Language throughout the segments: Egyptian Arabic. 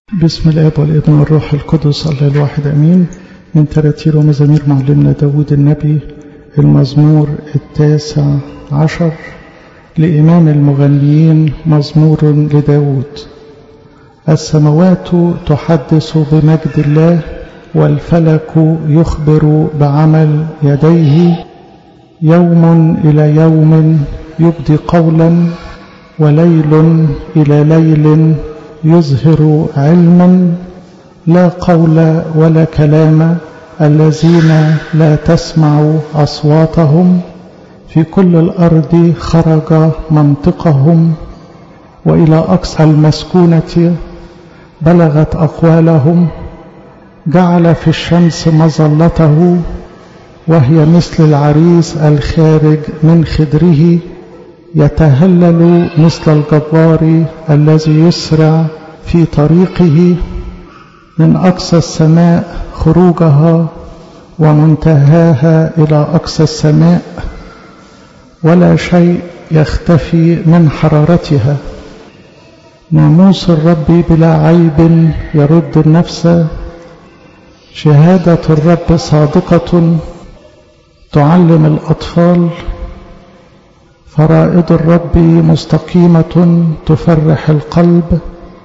بسم الاب والابن والروح القدس الله الواحد امين من تراتير ومزامير معلمنا داود النبي المزمور التاسع عشر لإمام المغنيين مزمور لداود السماوات تحدث بمجد الله والفلك يخبر بعمل يديه يوم إلى يوم يبدي قولا وليل إلى ليل يظهر علما لا قول ولا كلام الذين لا تسمع أصواتهم في كل الأرض خرج منطقهم وإلى أقصى المسكونة بلغت أقوالهم جعل في الشمس مظلته وهي مثل العريس الخارج من خدره يتهلل مثل الجبار الذي يسرع في طريقه من أقصى السماء خروجها ومنتهاها إلى أقصى السماء ولا شيء يختفي من حرارتها ناموس الرب بلا عيب يرد النفس شهادة الرب صادقة تعلم الأطفال فرائض الرب مستقيمة تفرح القلب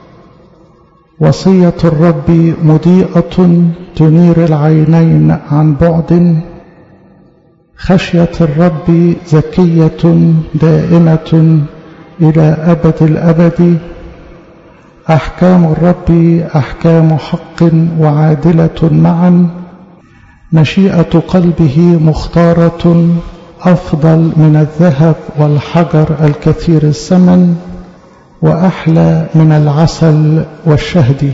وصية الرب مضيئة تنير العينين عن بعد خشية الرب زكية دائمة إلى أبد الأبد أحكام الرب أحكام حق وعادلة معا مشيئة قلبه مختارة أفضل من الذهب والحجر الكثير الثمن وأحلى من العسل والشهد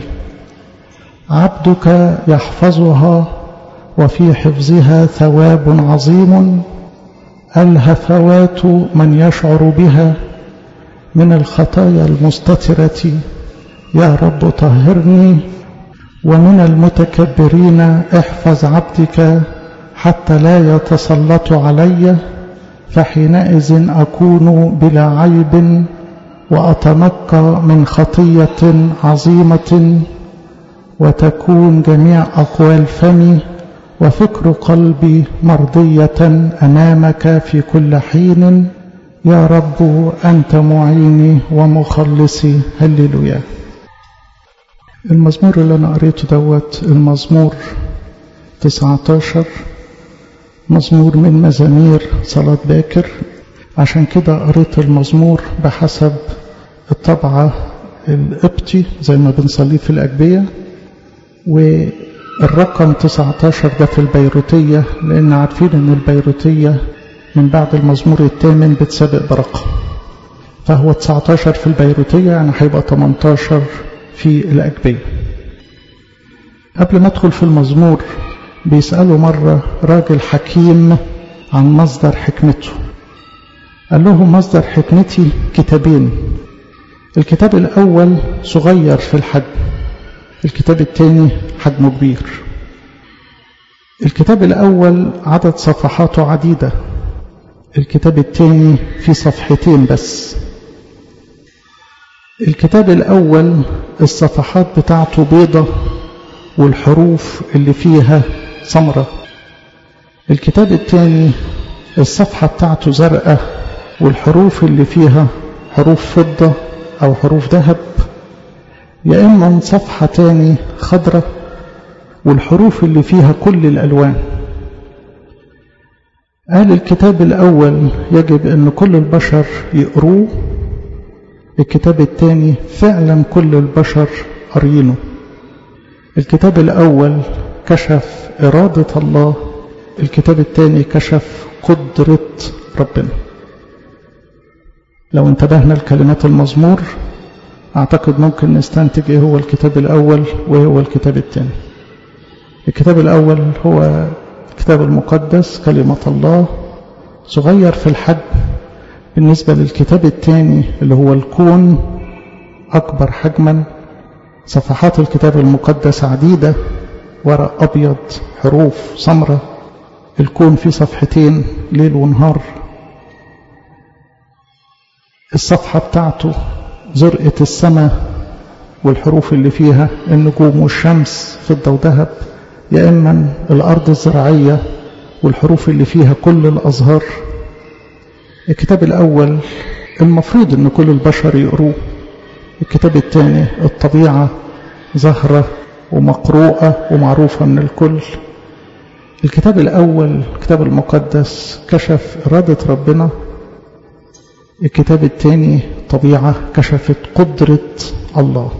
عبدك يحفظها وفي حفظها ثواب عظيم الهفوات من يشعر بها من الخطايا المستترة يا رب طهرني ومن المتكبرين احفظ عبدك حتى لا يتسلط علي فحينئذ أكون بلا عيب وأتنقى من خطية عظيمة وتكون جميع أقوال فمي وفكر قلبي مرضية أمامك في كل حين يا رب أنت معيني ومخلصي هللويا المزمور اللي أنا قريته دوت المزمور 19 مزمور من مزامير صلاة باكر عشان كده قريت المزمور بحسب الطبعة القبطي زي ما بنصليه في الأجبية والرقم 19 ده في البيروتية لأن عارفين أن البيروتية من بعد المزمور الثامن بتسابق برقم فهو 19 في البيروتية يعني هيبقى 18 في الأجبية قبل ما أدخل في المزمور بيسألوا مرة راجل حكيم عن مصدر حكمته قال لهم مصدر حكمتي كتابين الكتاب الأول صغير في الحجم الكتاب الثاني حجمه كبير الكتاب الأول عدد صفحاته عديدة الكتاب الثاني في صفحتين بس الكتاب الأول الصفحات بتاعته بيضة والحروف اللي فيها سمرة الكتاب الثاني الصفحة بتاعته زرقاء والحروف اللي فيها حروف فضة أو حروف ذهب يا إما صفحة تاني خضرة والحروف اللي فيها كل الألوان قال الكتاب الأول يجب أن كل البشر يقروه الكتاب الثاني فعلا كل البشر قارينه الكتاب الأول كشف إرادة الله الكتاب الثاني كشف قدرة ربنا لو انتبهنا لكلمات المزمور أعتقد ممكن نستنتج إيه هو الكتاب الأول وإيه هو الكتاب الثاني الكتاب الأول هو الكتاب المقدس كلمة الله صغير في الحجم بالنسبة للكتاب الثاني اللي هو الكون أكبر حجما صفحات الكتاب المقدس عديدة ورق أبيض حروف سمرة الكون فيه صفحتين ليل ونهار الصفحة بتاعته زرقة السماء والحروف اللي فيها النجوم والشمس فضة وذهب يا إما الأرض الزراعية والحروف اللي فيها كل الأزهار الكتاب الأول المفروض أن كل البشر يقروه الكتاب الثاني الطبيعة ظاهرة ومقروءة ومعروفة من الكل الكتاب الأول الكتاب المقدس كشف إرادة ربنا الكتاب الثاني طبيعة كشفت قدرة الله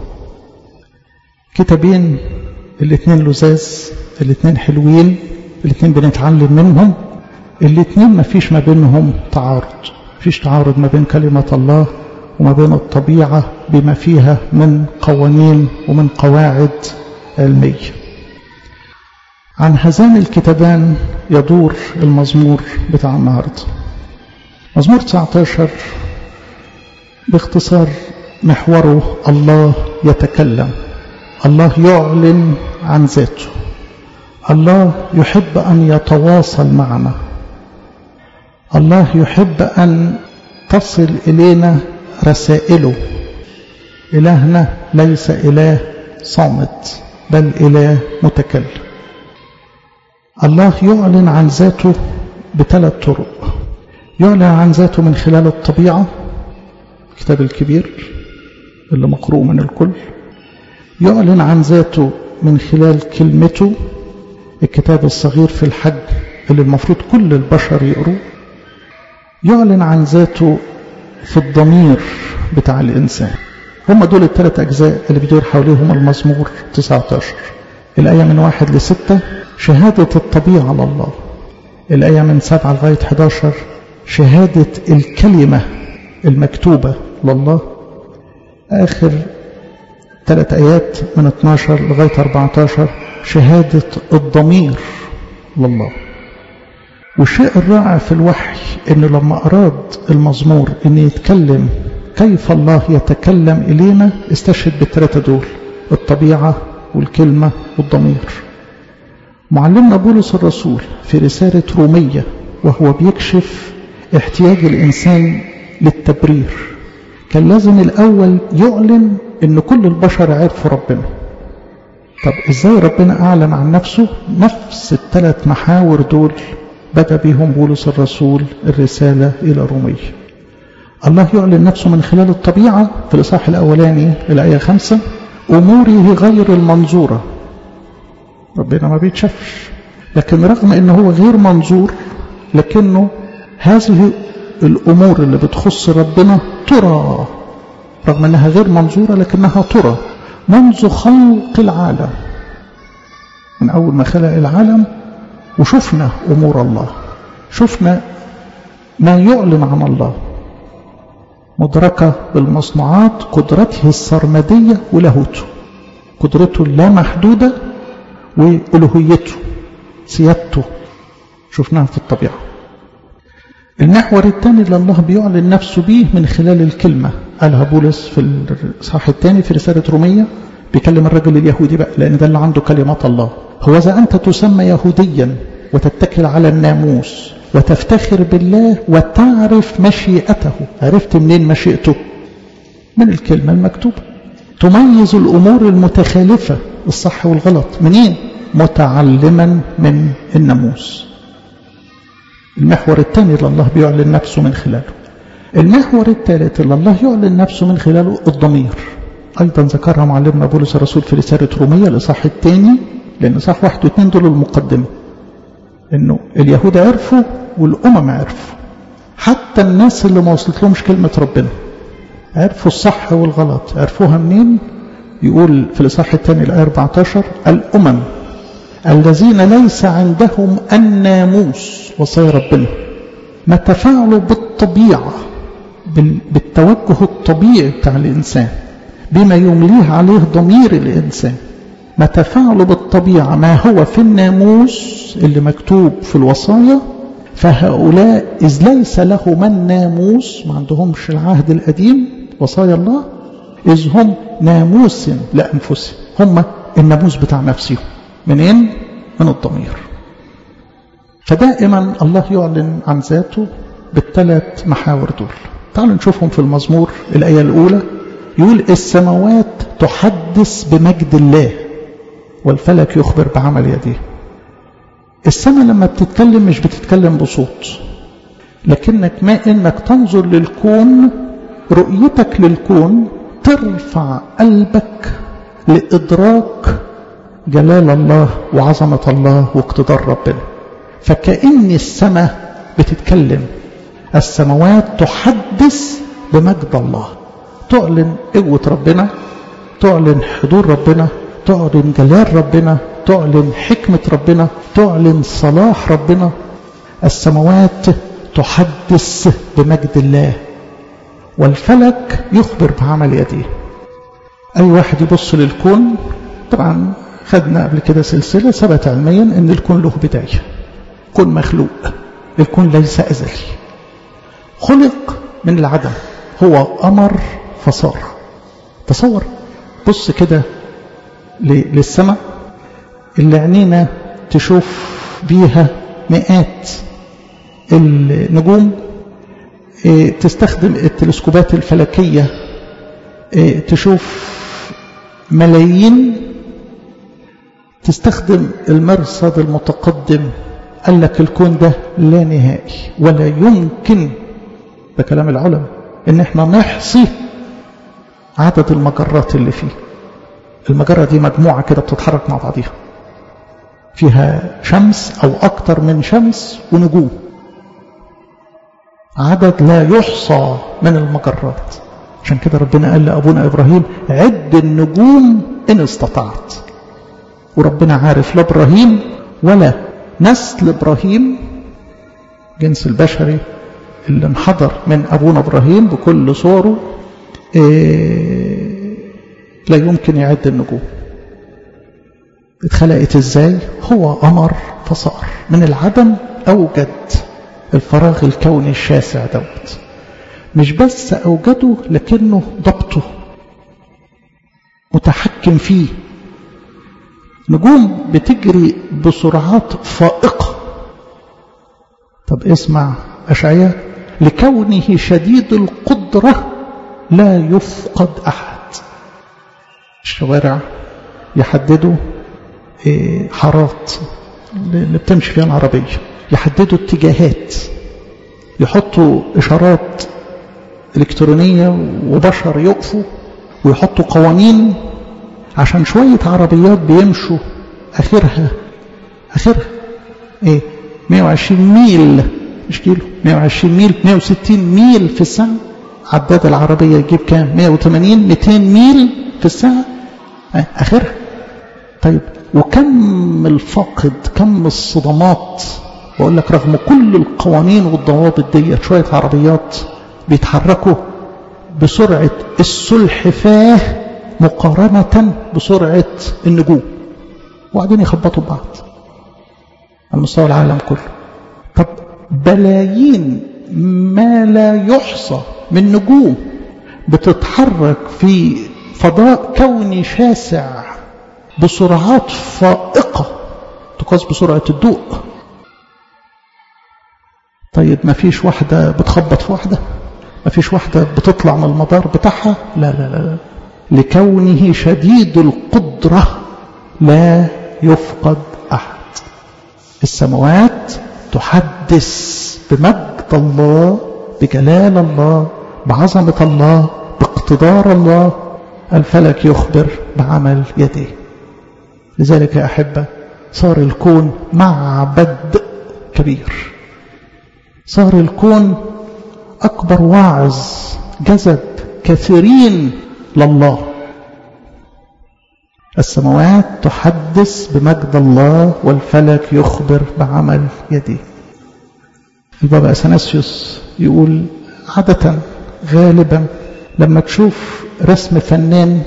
كتابين الاثنين لزاز الاثنين حلوين الاثنين بنتعلم منهم الاثنين ما فيش ما بينهم تعارض فيش تعارض ما بين كلمة الله وما بين الطبيعة بما فيها من قوانين ومن قواعد علمية عن هذان الكتابان يدور المزمور بتاع النهاردة مزمور 19 باختصار محوره الله يتكلم الله يعلن عن ذاته الله يحب أن يتواصل معنا الله يحب أن تصل إلينا رسائله إلهنا ليس إله صامت بل إله متكلم الله يعلن عن ذاته بثلاث طرق يعلن عن ذاته من خلال الطبيعة الكتاب الكبير اللي مقروء من الكل يعلن عن ذاته من خلال كلمته الكتاب الصغير في الحج اللي المفروض كل البشر يقروه يعلن عن ذاته في الضمير بتاع الإنسان هم دول الثلاث أجزاء اللي بيدور حواليهم المزمور 19 الآية من واحد لستة شهادة الطبيعة لله الآية من سبعة لغاية 11 شهادة الكلمة المكتوبة لله آخر ثلاث آيات من 12 لغاية 14 شهادة الضمير لله والشيء الرائع في الوحي أنه لما أراد المزمور أن يتكلم كيف الله يتكلم إلينا استشهد بالثلاثة دول الطبيعة والكلمة والضمير معلمنا بولس الرسول في رسالة رومية وهو بيكشف احتياج الإنسان للتبرير كان لازم الأول يعلن أن كل البشر عرفوا ربنا طب إزاي ربنا أعلن عن نفسه نفس الثلاث محاور دول بدأ بهم بولس الرسول الرسالة إلى رومية الله يعلن نفسه من خلال الطبيعة في الإصحاح الأولاني الآية خمسة أموره غير المنظورة ربنا ما بيتشافش لكن رغم أنه هو غير منظور لكنه هذه الأمور اللي بتخص ربنا ترى رغم أنها غير منظورة لكنها ترى منذ خلق العالم من أول ما خلق العالم وشفنا أمور الله شفنا ما يعلن عن الله مدركة بالمصنوعات قدرته السرمدية ولاهوته قدرته اللامحدودة وألوهيته سيادته شفناها في الطبيعة المحور الثاني اللي الله بيعلن نفسه به من خلال الكلمة قالها بولس في الإصحاح الثاني في رسالة رومية بيكلم الرجل اليهودي بقى لأن ده اللي عنده كلمات الله هو إذا أنت تسمى يهوديا وتتكل على الناموس وتفتخر بالله وتعرف مشيئته عرفت منين مشيئته من الكلمة المكتوبة تميز الأمور المتخالفة الصح والغلط منين متعلما من الناموس المحور الثاني اللي الله بيعلن نفسه من خلاله المحور الثالث اللي الله يعلن نفسه من خلاله الضمير أيضا ذكرها معلمنا بولس الرسول في رسالة رومية الإصحاح الثاني لأن إصحاح واحد واثنين دول المقدمة إنه اليهود عرفوا والأمم عرفوا حتى الناس اللي ما وصلت لهمش كلمة ربنا عرفوا الصح والغلط عرفوها منين يقول في الإصحاح الثاني الآية 14 الأمم الذين ليس عندهم الناموس وصايا ربنا ما تفاعلوا بالطبيعة بالتوجه الطبيعي بتاع الإنسان بما يمليه عليه ضمير الإنسان ما تفاعلوا بالطبيعة ما هو في الناموس اللي مكتوب في الوصايا فهؤلاء إذ ليس لهم الناموس ما عندهمش العهد القديم وصايا الله إذ هم ناموس لأنفسهم هم الناموس بتاع نفسهم منين؟ من الضمير فدائما الله يعلن عن ذاته بالثلاث محاور دول تعالوا نشوفهم في المزمور الآية الأولى يقول السماوات تحدث بمجد الله والفلك يخبر بعمل يديه السماء لما بتتكلم مش بتتكلم بصوت لكنك ما انك تنظر للكون رؤيتك للكون ترفع قلبك لإدراك جلال الله وعظمة الله واقتدار ربنا فكأن السماء بتتكلم السماوات تحدث بمجد الله تعلن قوة ربنا تعلن حضور ربنا تعلن جلال ربنا تعلن حكمة ربنا تعلن صلاح ربنا السماوات تحدث بمجد الله والفلك يخبر بعمل يديه أي واحد يبص للكون طبعا خدنا قبل كده سلسلة ثبت علميا أن الكون له بداية كون مخلوق الكون ليس أزلي خلق من العدم هو أمر فصار تصور بص كده للسماء اللي عينينا تشوف بيها مئات النجوم تستخدم التلسكوبات الفلكية تشوف ملايين تستخدم المرصد المتقدم قال لك الكون ده لا نهائي ولا يمكن ده كلام العلماء ان احنا نحصي عدد المجرات اللي فيه المجرة دي مجموعة كده بتتحرك مع بعضيها فيها شمس او اكتر من شمس ونجوم عدد لا يحصى من المجرات عشان كده ربنا قال لأبونا إبراهيم عد النجوم إن استطعت وربنا عارف لا إبراهيم ولا نسل إبراهيم جنس البشري اللي انحدر من أبونا إبراهيم بكل صوره إيه لا يمكن يعد النجوم اتخلقت ازاي هو أمر فصار من العدم أوجد الفراغ الكوني الشاسع دوت مش بس أوجده لكنه ضبطه متحكم فيه نجوم بتجري بسرعات فائقة طب اسمع أشعياء لكونه شديد القدرة لا يفقد أحد الشوارع يحددوا حارات اللي بتمشي فيها العربية يحددوا اتجاهات يحطوا إشارات إلكترونية وبشر يقفوا ويحطوا قوانين عشان شوية عربيات بيمشوا آخرها آخرها إيه 120 ميل مش كيلو 120 ميل 160 ميل في الساعة عداد العربية يجيب كام 180 200 ميل في الساعة آخرها طيب وكم الفقد كم الصدمات بقول لك رغم كل القوانين والضوابط دي شوية عربيات بيتحركوا بسرعة السلحفاة مقارنة بسرعة النجوم وبعدين يخبطوا بعض على مستوى العالم كله طب بلايين ما لا يحصى من نجوم بتتحرك في فضاء كوني شاسع بسرعات فائقة تقاس بسرعة الضوء طيب ما فيش واحدة بتخبط في واحدة ما فيش واحدة بتطلع من المدار بتاعها لا لا لا لكونه شديد القدرة لا يفقد أحد السماوات تحدث بمجد الله بجلال الله بعظمة الله باقتدار الله الفلك يخبر بعمل يديه لذلك يا أحبة صار الكون معبد كبير صار الكون أكبر واعظ جذب كثيرين لله السماوات تحدث بمجد الله والفلك يخبر بعمل يديه البابا أثناسيوس يقول عادة غالبا لما تشوف رسم فنان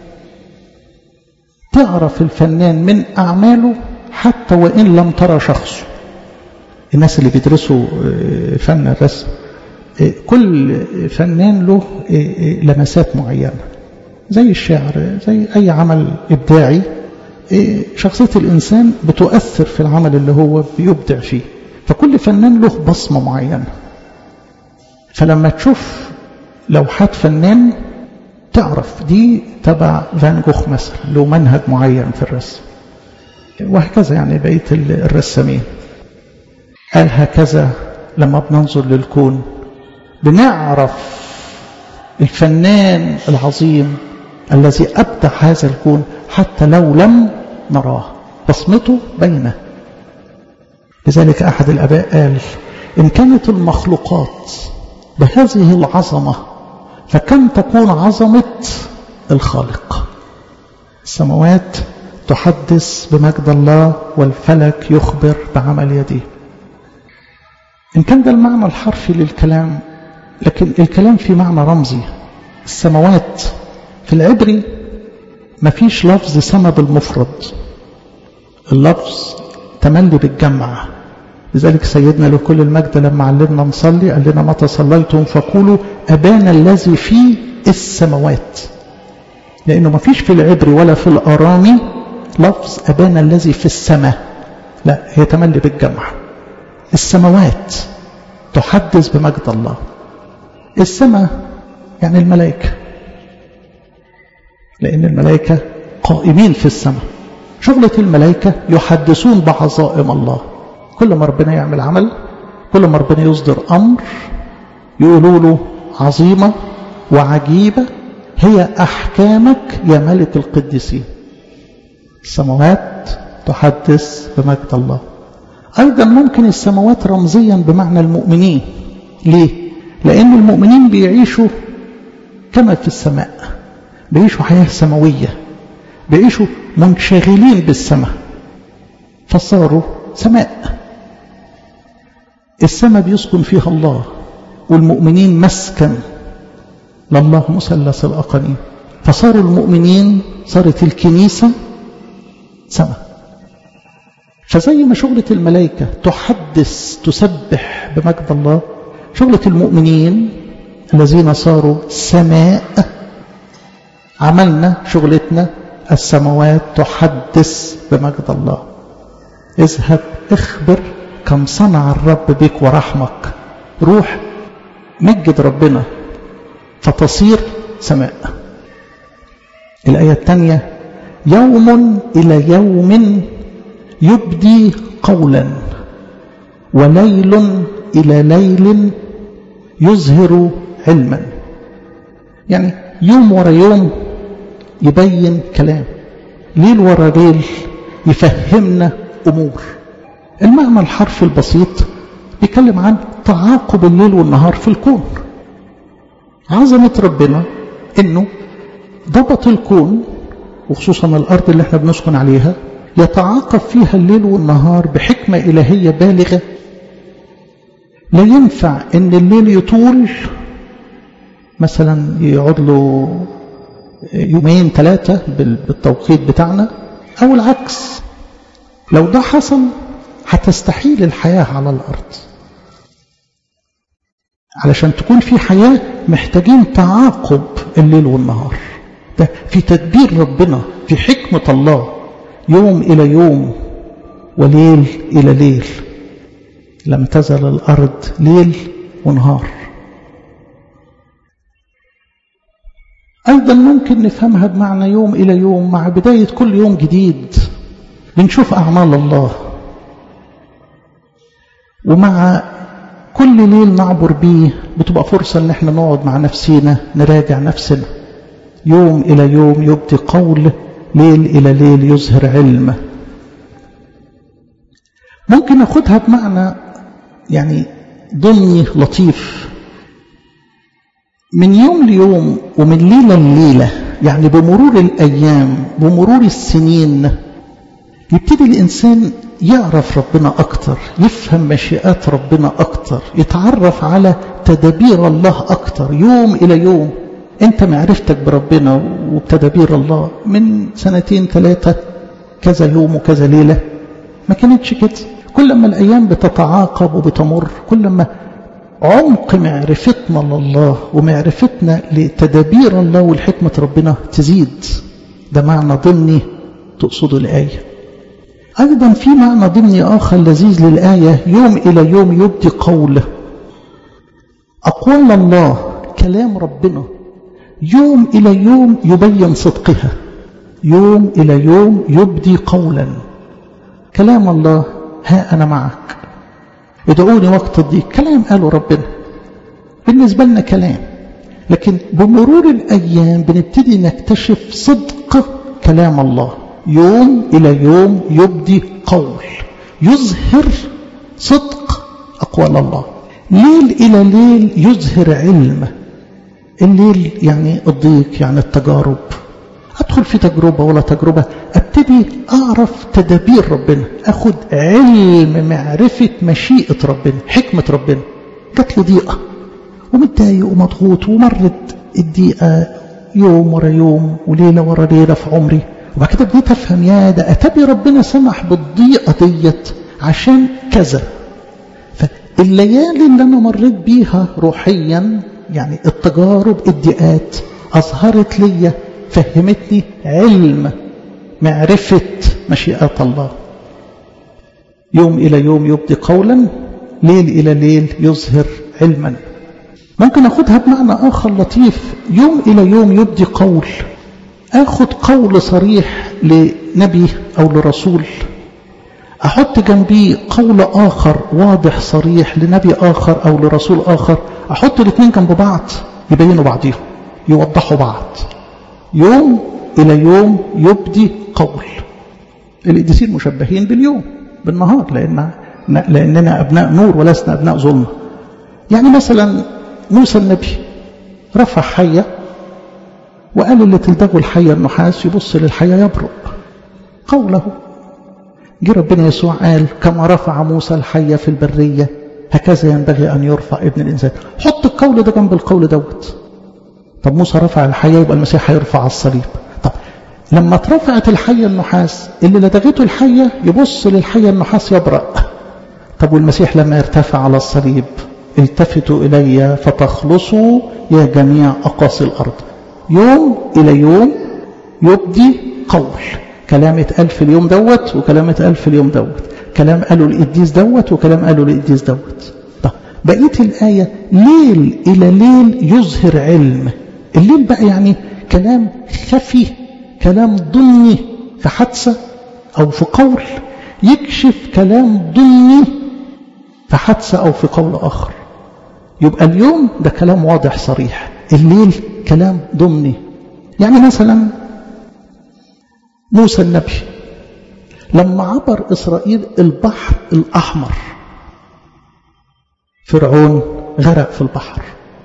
تعرف الفنان من أعماله حتى وإن لم ترى شخصه الناس اللي بيدرسوا فن الرسم كل فنان له لمسات معينة زي الشعر زي أي عمل إبداعي شخصية الإنسان بتؤثر في العمل اللي هو بيبدع فيه فكل فنان له بصمة معينة فلما تشوف لوحات فنان تعرف دي تبع فان جوخ مثلا له منهج معين في الرسم وهكذا يعني بقية الرسامين قال هكذا لما بننظر للكون بنعرف الفنان العظيم الذي أبدع هذا الكون حتى لو لم نراه بصمته بينه لذلك أحد الأباء قال إن كانت المخلوقات بهذه العظمة فكم تكون عظمة الخالق السماوات تحدث بمجد الله والفلك يخبر بعمل يديه إن كان ده المعنى الحرفي للكلام لكن الكلام في معنى رمزي السماوات في العبري ما فيش لفظ سما بالمفرد اللفظ تملي بالجمع لذلك سيدنا لكل المجد لما علمنا نصلي قال لنا متى صليتم فقولوا أبانا الذي في السماوات لأنه ما فيش في العبري ولا في الأرامي لفظ أبانا الذي في السماء لا هي تملي بالجمع السماوات تحدث بمجد الله السماء يعني الملائكة لأن الملائكة قائمين في السماء شغلة الملائكة يحدثون بعظائم الله كل ما ربنا يعمل عمل كل ما ربنا يصدر أمر يقولوا له عظيمة وعجيبة هي أحكامك يا ملك القديسين السماوات تحدث بمجد الله أيضا ممكن السماوات رمزيا بمعنى المؤمنين ليه؟ لأن المؤمنين بيعيشوا كما في السماء بيعيشوا حياة سماوية بيعيشوا منشغلين بالسماء فصاروا سماء السماء بيسكن فيها الله والمؤمنين مسكن لله مثلث الأقانيم فصاروا المؤمنين صارت الكنيسة سماء فزي ما شغلة الملائكة تحدث تسبح بمجد الله شغلة المؤمنين الذين صاروا سماء عملنا شغلتنا السماوات تحدث بمجد الله اذهب اخبر كم صنع الرب بك ورحمك روح مجد ربنا فتصير سماء الآية الثانية يوم إلى يوم يبدي قولا وليل إلى ليل يظهر علما يعني يوم ورا يوم يبين كلام ليل ورا ليل يفهمنا أمور المعنى الحرفي البسيط بيتكلم عن تعاقب الليل والنهار في الكون عظمة ربنا انه ضبط الكون وخصوصا الارض اللي احنا بنسكن عليها يتعاقب فيها الليل والنهار بحكمة إلهية بالغة لا ينفع ان الليل يطول مثلا يقعد له يومين ثلاثة بالتوقيت بتاعنا أو العكس لو ده حصل هتستحيل الحياة على الأرض علشان تكون في حياة محتاجين تعاقب الليل والنهار ده في تدبير ربنا في حكمة الله يوم إلى يوم وليل إلى ليل لم تزل الأرض ليل ونهار أيضا ممكن نفهمها بمعنى يوم إلى يوم مع بداية كل يوم جديد بنشوف أعمال الله ومع كل ليل نعبر بيه بتبقى فرصة ان احنا نقعد مع نفسينا نراجع نفسنا يوم إلى يوم يبدي قول ليل إلى ليل يظهر علم ممكن أخدها بمعنى يعني ضمني لطيف من يوم ليوم ومن ليلة لليلة يعني بمرور الأيام بمرور السنين يبتدي الإنسان يعرف ربنا أكتر يفهم مشيئات ربنا أكتر يتعرف على تدابير الله أكتر يوم إلى يوم أنت معرفتك بربنا وبتدابير الله من سنتين ثلاثة كذا يوم وكذا ليلة ما كانتش كده كل ما الأيام بتتعاقب وبتمر كل ما عمق معرفتنا لله ومعرفتنا لتدابير الله والحكمة ربنا تزيد ده معنى ضمني تقصد الآية أيضا في معنى ضمني آخر لذيذ للآية يوم إلى يوم يبدي قوله أقوال الله كلام ربنا يوم إلى يوم يبين صدقها يوم إلى يوم يبدي قولا كلام الله ها أنا معك ادعوني وقت الضيق كلام قاله ربنا بالنسبة لنا كلام لكن بمرور الأيام بنبتدي نكتشف صدق كلام الله يوم إلى يوم يبدي قول يظهر صدق أقوال الله ليل إلى ليل يظهر علم الليل يعني الضيق يعني التجارب أدخل في تجربة ولا تجربة أبتدي أعرف تدابير ربنا أخد علم معرفة مشيئة ربنا حكمة ربنا جات لي ضيقة ومتضايق ومضغوط ومرت الضيقة يوم ورا يوم وليلة ورا ليلة في عمري وبعد كده بديت أفهم يا ده أتبي ربنا سمح بالضيقة ديت عشان كذا فالليالي اللي أنا مريت بيها روحيا يعني التجارب الضيقات أظهرت لي فهمتني علم معرفة مشيئة الله يوم إلى يوم يبدي قولا ليل إلى ليل يظهر علما ممكن أخذها بمعنى آخر لطيف يوم إلى يوم يبدي قول أخذ قول صريح لنبي أو لرسول أحط جنبيه قول آخر واضح صريح لنبي آخر أو لرسول آخر أحط الاثنين جنب بعض يبينوا بعضيهم يوضحوا بعض يوم إلى يوم يبدي قول القديسين مشبهين باليوم بالنهار لأن لأننا أبناء نور ولسنا أبناء ظلمة يعني مثلا موسى النبي رفع حية وقال اللي تلدغه الحية النحاس يبص للحية يبرق قوله جه ربنا يسوع قال كما رفع موسى الحية في البرية هكذا ينبغي أن يرفع ابن الإنسان حط القول ده جنب القول دوت طب موسى رفع الحية يبقى المسيح هيرفع على الصليب طب لما اترفعت الحية النحاس اللي لدغته الحية يبص للحية النحاس يبرق طب والمسيح لما يرتفع على الصليب التفتوا إلي فتخلصوا يا جميع أقاصي الأرض يوم إلى يوم يبدي قول كلام اتقال في اليوم دوت وكلام اتقال في اليوم دوت كلام قالوا القديس دوت وكلام قالوا القديس دوت طب بقية الآية ليل إلى ليل يظهر علم الليل بقى يعني كلام خفي كلام ضمني في حادثة أو في قول يكشف كلام ضمني في حادثة أو في قول آخر يبقى اليوم ده كلام واضح صريح الليل كلام ضمني يعني مثلا موسى النبي لما عبر إسرائيل البحر الأحمر فرعون غرق في البحر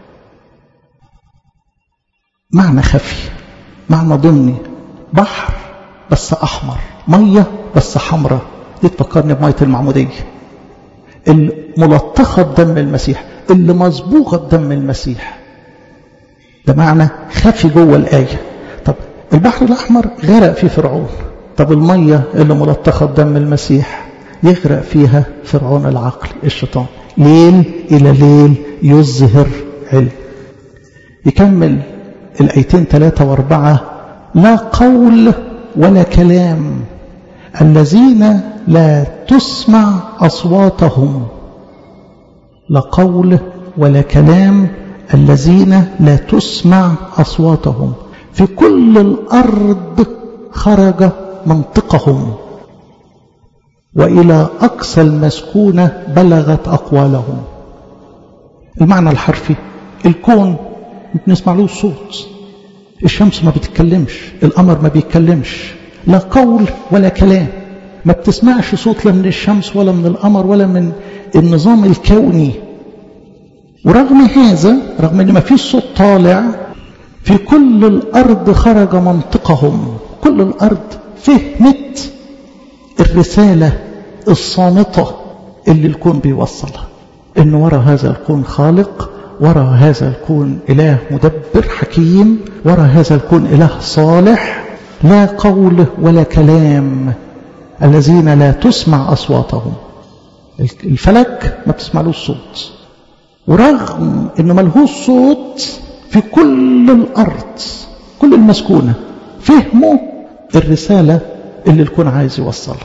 معنى خفي معنى ضمني بحر بس أحمر مية بس حمراء دي تفكرني بمية المعمودية الملطخة بدم المسيح اللي مصبوغة بدم المسيح ده معنى خفي جوه الآية طب البحر الأحمر غرق فيه فرعون طب المية اللي ملطخة بدم المسيح يغرق فيها فرعون العقل الشيطان ليل إلى ليل يظهر علم يكمل الأيتين ثلاثة واربعة لا قول ولا كلام الذين لا تسمع أصواتهم لا قول ولا كلام الذين لا تسمع أصواتهم في كل الأرض خرج منطقهم وإلى أقصى المسكونة بلغت أقوالهم المعنى الحرفي الكون بنسمع له الصوت الشمس ما بتتكلمش القمر ما بيتكلمش لا قول ولا كلام ما بتسمعش صوت لا من الشمس ولا من القمر ولا من النظام الكوني ورغم هذا رغم ان ما فيش صوت طالع في كل الارض خرج منطقهم كل الارض فهمت الرساله الصامته اللي الكون بيوصلها ان وراء هذا الكون خالق وراء هذا الكون اله مدبر حكيم وراء هذا الكون اله صالح لا قول ولا كلام الذين لا تسمع اصواتهم الفلك ما بتسمعلوش صوت ورغم انه ملهوش صوت في كل الارض كل المسكونه فهموا الرساله اللي الكون عايز يوصلها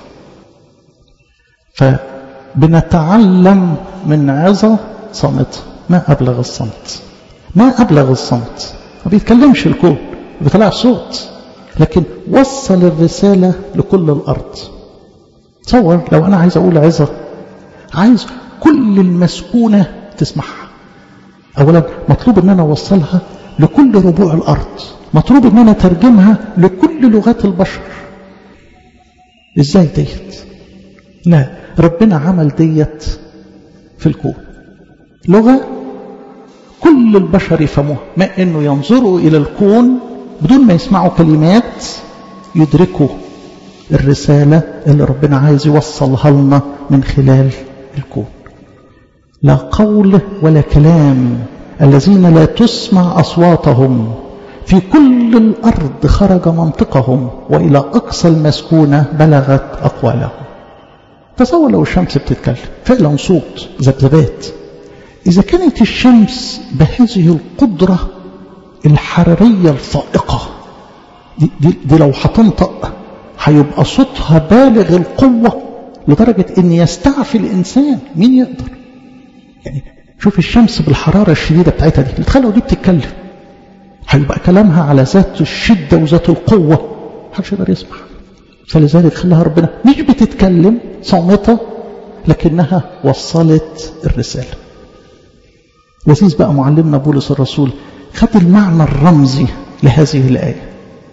فبنتعلم من عظه صامته ما ابلغ الصمت ما ابلغ الصمت ما بيتكلمش الكون ما بيطلعش صوت لكن وصل الرسالة لكل الأرض تصور لو أنا عايز أقول عظة عايز كل المسكونة تسمعها أولا مطلوب أن أنا أوصلها لكل ربوع الأرض مطلوب أن أنا أترجمها لكل لغات البشر إزاي ديت لا ربنا عمل ديت في الكون لغة كل البشر يفهموها ما أنه ينظروا إلى الكون بدون ما يسمعوا كلمات يدركوا الرسالة اللي ربنا عايز يوصلها لنا من خلال الكون لا قول ولا كلام الذين لا تسمع أصواتهم في كل الأرض خرج منطقهم وإلى أقصى المسكونة بلغت أقوالهم تصور لو الشمس بتتكلم فعلا صوت ذبذبات إذا كانت الشمس بهذه القدرة الحرارية الفائقة دي, دي, دي لو هتنطق هيبقى صوتها بالغ القوة لدرجة أن يستعفي الإنسان مين يقدر يعني شوف الشمس بالحرارة الشديدة بتاعتها دي تخيل لو دي بتتكلم هيبقى كلامها على ذات الشدة وذات القوة محدش يقدر يسمع فلذلك خلاها ربنا مش بتتكلم صامتة لكنها وصلت الرسالة لذيذ بقى معلمنا بولس الرسول خد المعنى الرمزي لهذه الآية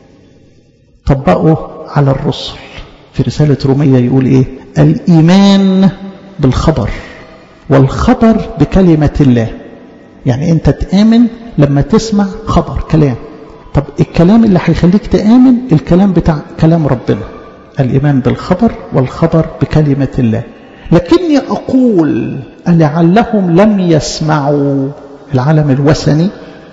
طبقه على الرسل في رسالة رومية يقول إيه الإيمان بالخبر والخبر بكلمة الله يعني أنت تآمن لما تسمع خبر كلام طب الكلام اللي هيخليك تآمن الكلام بتاع كلام ربنا الإيمان بالخبر والخبر بكلمة الله لكني أقول لعلهم لم يسمعوا العالم الوثني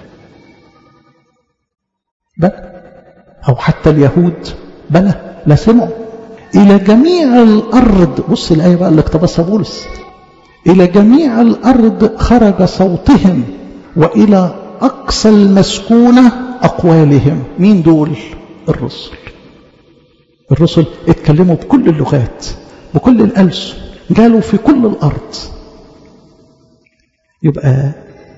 بلى أو حتى اليهود بلى لا سمعوا إلى جميع الأرض بص الآية بقى اللي اقتبسها بولس إلى جميع الأرض خرج صوتهم وإلى أقصى المسكونة أقوالهم مين دول الرسل الرسل اتكلموا بكل اللغات بكل الألسن قالوا في كل الأرض يبقى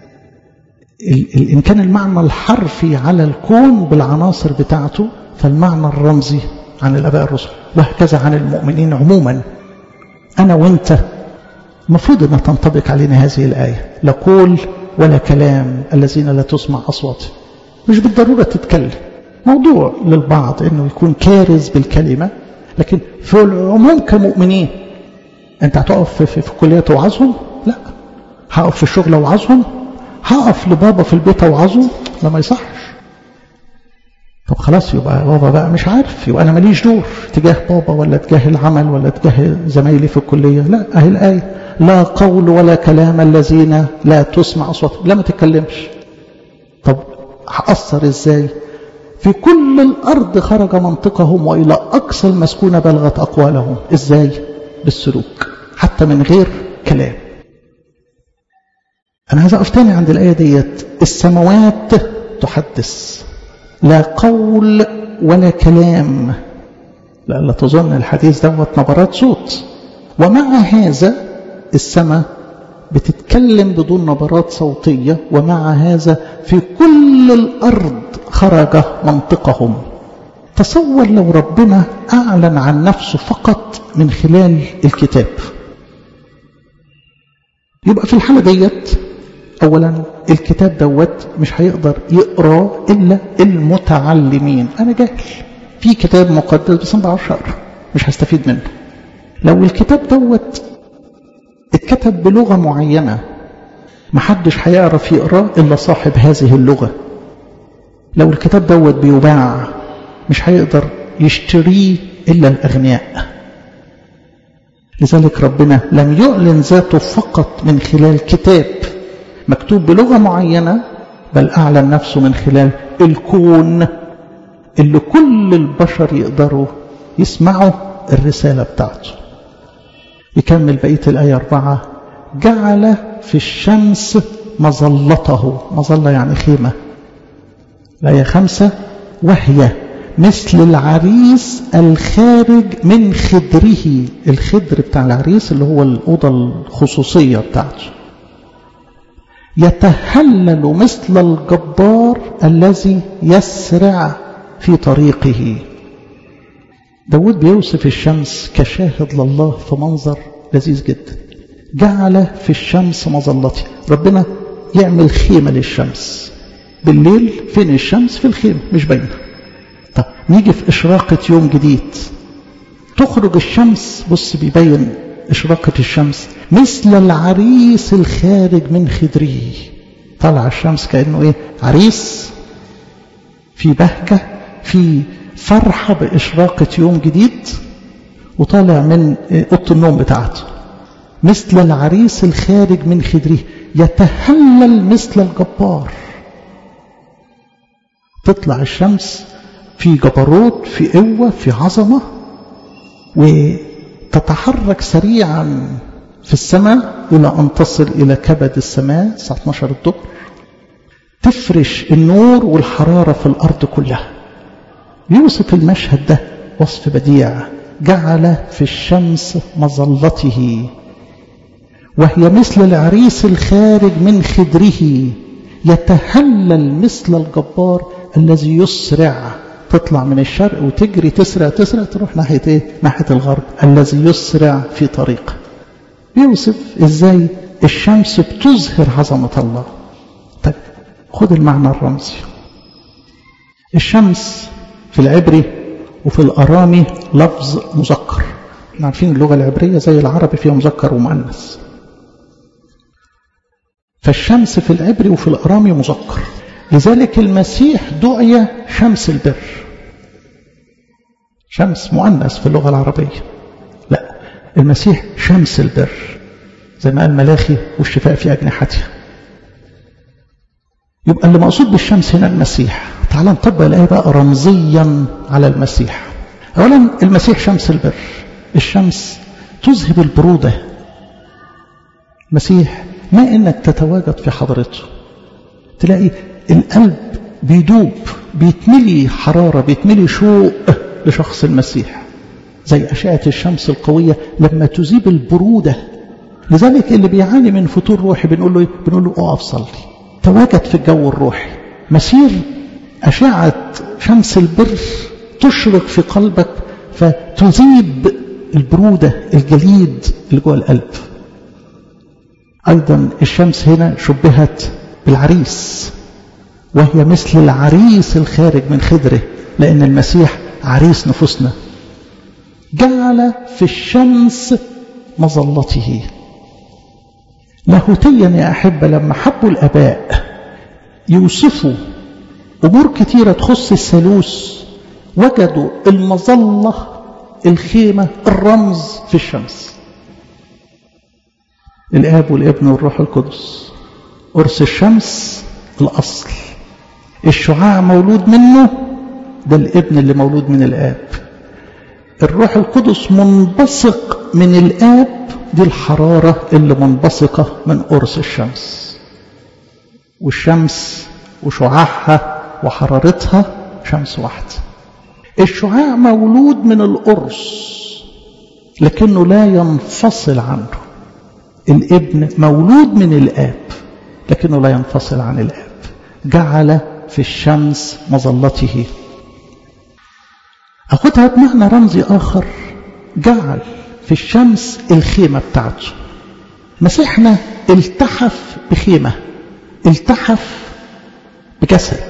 إن كان المعنى الحرفي على الكون بالعناصر بتاعته فالمعنى الرمزي عن الأباء الرسل وهكذا عن المؤمنين عموما أنا وإنت المفروض أن تنطبق علينا هذه الآية لا قول ولا كلام الذين لا تسمع أصواتهم مش بالضرورة تتكلم موضوع للبعض أنه يكون كارز بالكلمة لكن في العموم كمؤمنين أنت هتقف في, في, في الكلية توعظهم لا هقف في الشغل اوعظهم هقف لبابا في البيت اوعظه لا ما يصحش طب خلاص يبقى بابا بقى مش عارف يبقى انا ماليش دور تجاه بابا ولا تجاه العمل ولا تجاه زمايلي في الكليه لا اهي الايه لا قول ولا كلام الذين لا تسمع اصواتهم لا ما تتكلمش طب هاثر ازاي في كل الارض خرج منطقهم والى اقصى المسكونه بلغت اقوالهم ازاي بالسلوك حتى من غير كلام أنا عايز أقف تاني عند الآية ديت السماوات تحدث لا قول ولا كلام لألا تظن الحديث دوت نبرات صوت ومع هذا السماء بتتكلم بدون نبرات صوتية ومع هذا في كل الأرض خرج منطقهم تصور لو ربنا أعلن عن نفسه فقط من خلال الكتاب يبقى في الحالة ديت أولا الكتاب دوت مش هيقدر يقرأ إلا المتعلمين أنا جاهل في كتاب مقدس بس ما بعرفش أقرأ مش هستفيد منه لو الكتاب دوت اتكتب بلغة معينة محدش هيعرف يقرأ إلا صاحب هذه اللغة لو الكتاب دوت بيباع مش هيقدر يشتريه إلا الأغنياء لذلك ربنا لم يعلن ذاته فقط من خلال كتاب مكتوب بلغة معينة بل أعلن نفسه من خلال الكون اللي كل البشر يقدروا يسمعوا الرسالة بتاعته يكمل بقية الآية أربعة جعل في الشمس مظلته مظلة يعني خيمة الآية خمسة وهي مثل العريس الخارج من خدره الخدر بتاع العريس اللي هو الأوضة الخصوصية بتاعته يتهلل مثل الجبار الذي يسرع في طريقه داود بيوصف الشمس كشاهد لله في منظر لذيذ جدا جعل في الشمس مظلتي ربنا يعمل خيمة للشمس بالليل فين الشمس في الخيمة مش باينة طب نيجي في إشراقة يوم جديد تخرج الشمس بص بيبين إشراقة الشمس مثل العريس الخارج من خدره طلع الشمس كأنه إيه عريس في بهجة في فرحة بإشراقة يوم جديد وطالع من أوضة النوم بتاعته مثل العريس الخارج من خدره يتهلل مثل الجبار تطلع الشمس في جبروت في قوة في عظمة وتتحرك سريعا في السماء إلى أن تصل إلى كبد السماء الساعة 12 الظهر تفرش النور والحرارة في الأرض كلها يوصف المشهد ده وصف بديع جعل في الشمس مظلته وهي مثل العريس الخارج من خدره يتهلل مثل الجبار الذي يسرع تطلع من الشرق وتجري تسرع تسرع تروح ناحية ايه؟ ناحية الغرب الذي يسرع في طريقه بيوصف ازاي الشمس بتظهر عظمة الله طيب خد المعنى الرمزي الشمس في العبري وفي الأرامي لفظ مذكر احنا عارفين اللغة العبرية زي العربي فيها مذكر ومؤنث فالشمس في العبري وفي الأرامي مذكر لذلك المسيح دعي شمس البر شمس مؤنث في اللغة العربية لا المسيح شمس البر زي ما قال ملاخي والشفاء في أجنحتها يبقى اللي مقصود بالشمس هنا المسيح تعال نطبق الآية بقى رمزيا على المسيح أولا المسيح شمس البر الشمس تذهب البرودة المسيح ما إنك تتواجد في حضرته تلاقي القلب بيدوب بيتملي حرارة بيتملي شوق لشخص المسيح زي أشعة الشمس القوية لما تذيب البرودة لذلك اللي بيعاني من فتور روحي بنقول له بنقول له اقف صلي تواجد في الجو الروحي مسير أشعة شمس البر تشرق في قلبك فتذيب البرودة الجليد اللي جوه القلب أيضا الشمس هنا شبهت بالعريس وهي مثل العريس الخارج من خدره لأن المسيح عريس نفوسنا جعل في الشمس مظلته لاهوتيا يا أحبة لما حبوا الأباء يوصفوا أمور كثيرة تخص الثالوث وجدوا المظلة الخيمة الرمز في الشمس الآب والابن والروح القدس قرص الشمس الأصل الشعاع مولود منه ده الابن اللي مولود من الآب الروح القدس منبثق من الآب دي الحرارة اللي منبثقة من قرص الشمس والشمس وشعاعها وحرارتها شمس واحدة الشعاع مولود من القرص لكنه لا ينفصل عنه الابن مولود من الآب لكنه لا ينفصل عن الآب جعل في الشمس مظلته أخذها بمعنى رمزي آخر جعل في الشمس الخيمة بتاعته مسيحنا التحف بخيمة التحف بجسد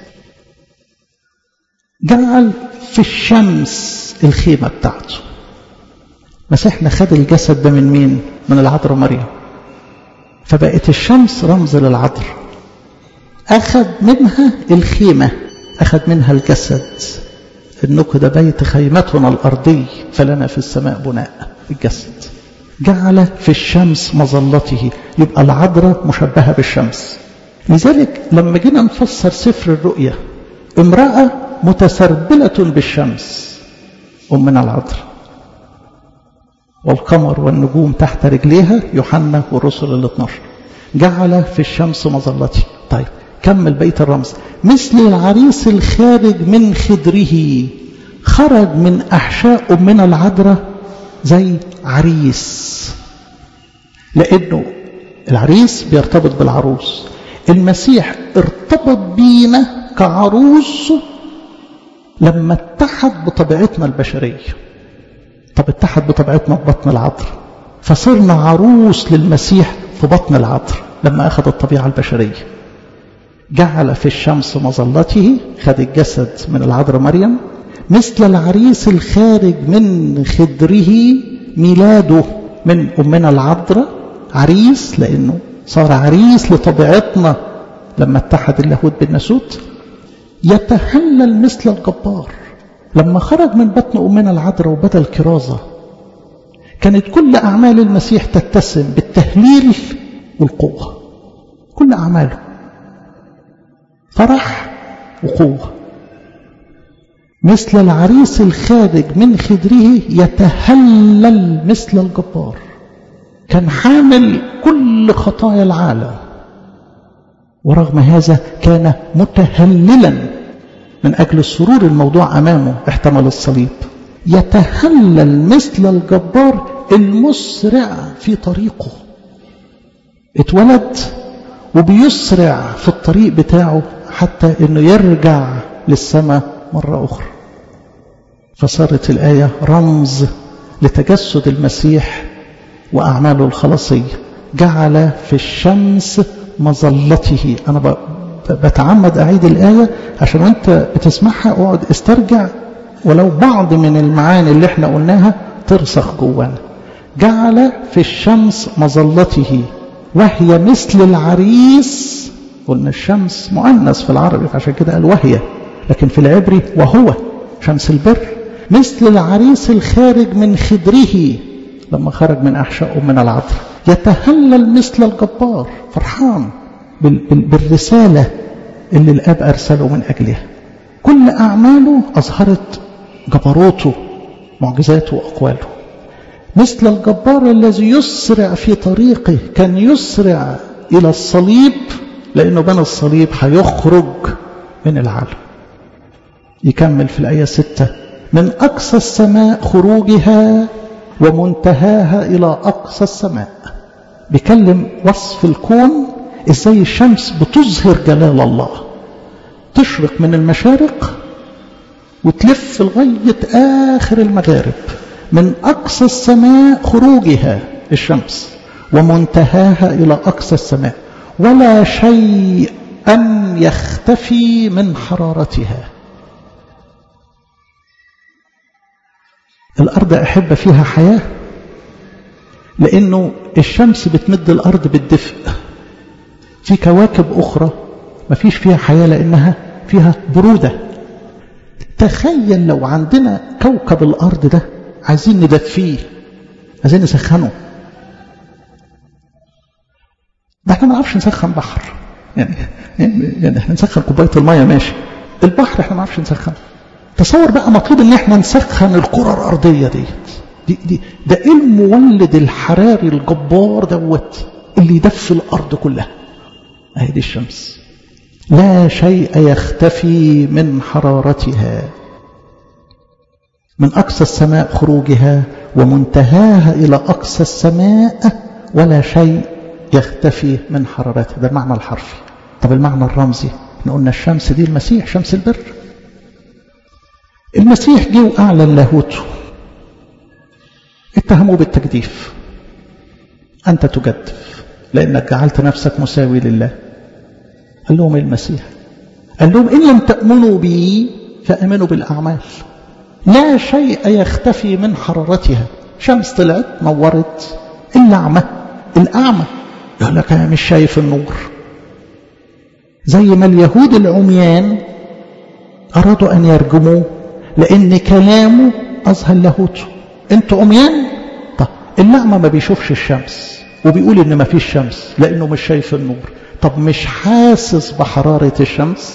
جعل في الشمس الخيمة بتاعته مسيحنا خد الجسد ده من مين من العذراء مريم فبقت الشمس رمز للعذراء أخذ منها الخيمة أخذ منها الجسد إنك ده بيت خيمتنا الأرضي فلنا في السماء بناء الجسد جعل في الشمس مظلته يبقى العذراء مشبهة بالشمس لذلك لما جينا نفسر سفر الرؤيا امرأة متسربلة بالشمس أمنا العذراء والقمر والنجوم تحت رجليها يوحنا والرسل ال 12 جعل في الشمس مظلتي طيب كمل بيت الرمز مثل العريس الخارج من خدره خرج من أحشاء من العذراء زي عريس لأنه العريس بيرتبط بالعروس المسيح ارتبط بينا كعروس لما اتحد بطبيعتنا البشرية طب اتحد بطبيعتنا في بطن العذراء فصرنا عروس للمسيح في بطن العذراء لما أخذ الطبيعة البشرية جعل في الشمس مظلته خد الجسد من العذراء مريم مثل العريس الخارج من خدره ميلاده من أمنا العذراء عريس لأنه صار عريس لطبيعتنا لما اتحد اللاهوت بالناسوت يتهلل مثل الجبار لما خرج من بطن أمنا العذراء وبدا الكرازة كانت كل أعمال المسيح تتسم بالتهليل والقوة كل أعماله فرح وقوة مثل العريس الخارج من خدره يتهلل مثل الجبار كان حامل كل خطايا العالم ورغم هذا كان متهللا من أجل السرور الموضوع أمامه احتمل الصليب يتهلل مثل الجبار المسرع في طريقه اتولد وبيسرع في الطريق بتاعه حتى انه يرجع للسماء مرة أخرى فصارت الآية رمز لتجسد المسيح وأعماله الخلاصية جعل في الشمس مظلته أنا بتعمد أعيد الآية عشان وانت بتسمعها اقعد استرجع ولو بعض من المعاني اللي احنا قلناها ترسخ جوانا جعل في الشمس مظلته وهي مثل العريس قلنا الشمس مؤنث في العربي فعشان كده قال وهي لكن في العبري وهو شمس البر مثل العريس الخارج من خدره لما خرج من أحشائه من العذراء يتهلل مثل الجبار فرحان بالرسالة اللي الأب أرسله من أجلها كل أعماله أظهرت جبروته معجزاته وأقواله مثل الجبار الذي يسرع في طريقه كان يسرع إلى الصليب لأنه بنى الصليب هيخرج من العالم يكمل في الآية ستة من أقصى السماء خروجها ومنتهاها إلى أقصى السماء بيكلم وصف الكون إزاي الشمس بتظهر جلال الله تشرق من المشارق وتلف لغاية آخر المغارب من أقصى السماء خروجها الشمس ومنتهاها إلى أقصى السماء ولا شيء أن يختفي من حرارتها الأرض أحب فيها حياة لأنه الشمس بتمد الأرض بالدفء في كواكب أخرى ما فيش فيها حياة لأنها فيها برودة تخيل لو عندنا كوكب الأرض ده عايزين ندفيه عايزين نسخنه ده احنا ما نعرفش نسخن بحر يعني يعني احنا نسخن كوبايه الميه ماشي البحر احنا ما نعرفش نسخنه تصور بقى مطلوب ان احنا نسخن الكره الارضيه ديت دي دي ده ايه المولد الحراري الجبار دوت اللي يدفي الارض كلها اهي دي الشمس لا شيء يختفي من حرارتها من أقصى السماء خروجها ومنتهاها إلى أقصى السماء ولا شيء يختفي من حرارتها ده المعنى الحرفي طب المعنى الرمزي احنا قلنا الشمس دي المسيح شمس البر المسيح جه وأعلن لاهوته اتهموه بالتجديف أنت تجدف لأنك جعلت نفسك مساوي لله قال لهم المسيح قال لهم إن لم تأمنوا بي فأمنوا بالأعمال لا شيء يختفي من حرارتها شمس طلعت نورت الأعمى الأعمى يقول لك أنا مش شايف النور زي ما اليهود العميان أرادوا أن يرجموه لأن كلامه أظهر لاهوته أنتوا عميان طب الأعمى ما بيشوفش الشمس وبيقول إن ما فيش شمس لأنه مش شايف النور طب مش حاسس بحرارة الشمس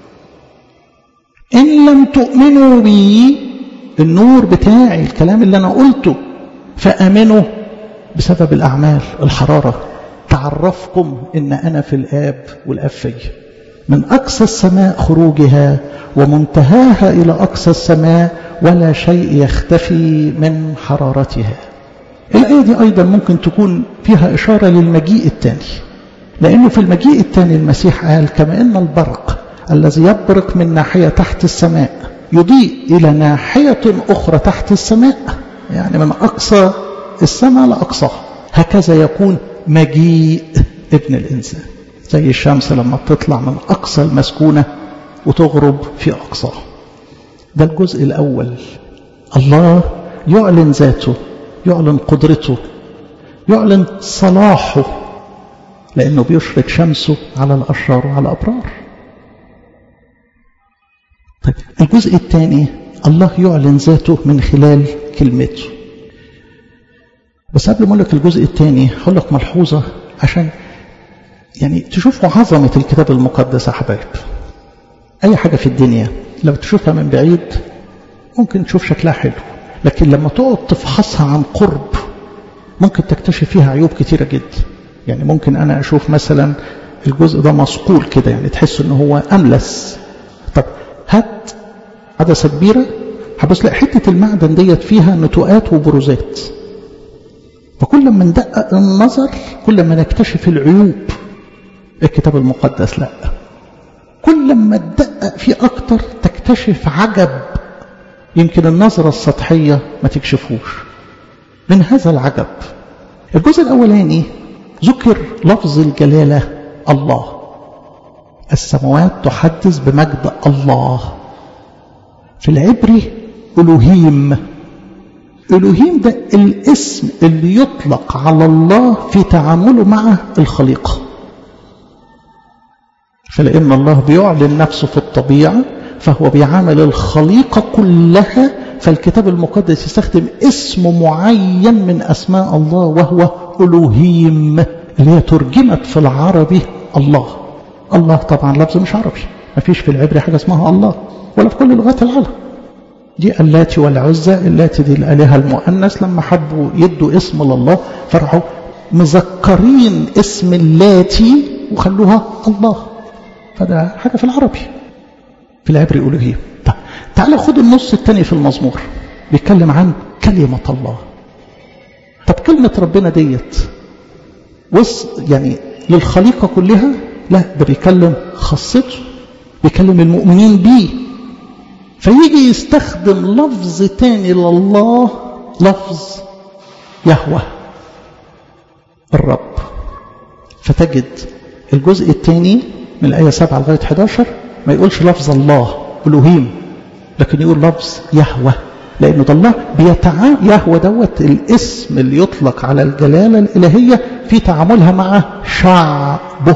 إن لم تؤمنوا بي النور بتاعي الكلام اللي أنا قلته فأمنوا بسبب الأعمال الحرارة تعرفكم إن أنا في الآب والآب في من أقصى السماء خروجها ومنتهاها إلى أقصى السماء ولا شيء يختفي من حرارتها الآية دي أيضا ممكن تكون فيها إشارة للمجيء الثاني لأنه في المجيء الثاني المسيح قال كما إن البرق الذي يبرق من ناحية تحت السماء يضيء إلى ناحية أخرى تحت السماء يعني من أقصى السماء لأقصاها هكذا يكون مجيء ابن الإنسان زي الشمس لما بتطلع من أقصى المسكونة وتغرب في أقصاها ده الجزء الأول الله يعلن ذاته يعلن قدرته يعلن صلاحه لأنه بيشرق شمسه على الأشرار وعلى الأبرار طيب الجزء الثاني الله يعلن ذاته من خلال كلمته بس قبل ما اقول لك الجزء الثاني هقول لك ملحوظه عشان يعني تشوفوا عظمه الكتاب المقدس يا حبايب اي حاجه في الدنيا لو تشوفها من بعيد ممكن تشوف شكلها حلو لكن لما تقعد تفحصها عن قرب ممكن تكتشف فيها عيوب كتيره جدا يعني ممكن انا اشوف مثلا الجزء ده مصقول كده يعني تحس ان هو املس طب هات عدسه كبيره هبص لا حته المعدن ديت فيها نتوءات وبروزات فكل ما ندقق النظر كل ما نكتشف العيوب الكتاب المقدس لا كل ما تدقق فيه اكتر تكتشف عجب يمكن النظرة السطحية ما تكشفوش من هذا العجب الجزء الأولاني ذكر لفظ الجلالة الله السماوات تحدث بمجد الله في العبري ألوهيم ألوهيم ده الاسم اللي يطلق على الله في تعامله مع الخليقة فلأن الله بيعلن نفسه في الطبيعة فهو بيعامل الخليقة كلها فالكتاب المقدس يستخدم اسم معين من أسماء الله وهو ألوهيم اللي هي ترجمت في العربي الله الله طبعا لفظ مش عربي ما فيش في العبري حاجة اسمها الله ولا في كل لغات العالم دي اللاتي والعزى اللاتي دي الآلهة المؤنث لما حبوا يدوا اسم لله فرحوا مذكرين اسم اللاتي وخلوها الله فده حاجة في العربي في العبري ألوهية طيب تعال خد النص الثاني في المزمور بيتكلم عن كلمة الله طب كلمة ربنا ديت وص يعني للخليقة كلها لا ده بيكلم خاصته بيكلم المؤمنين بيه فيجي يستخدم لفظ تاني لله لفظ يهوى الرب فتجد الجزء الثاني من الآية 7 لغاية 11 ما يقولش لفظ الله ألوهيم لكن يقول لفظ يهوى لأنه ده الله بيتعامل يهوى دوت الاسم اللي يطلق على الجلالة الإلهية في تعاملها مع شعبه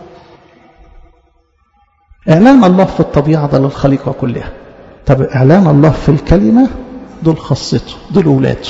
إعلان الله في الطبيعة ده للخليقة كلها طب إعلان الله في الكلمة دول خاصته دول أولاده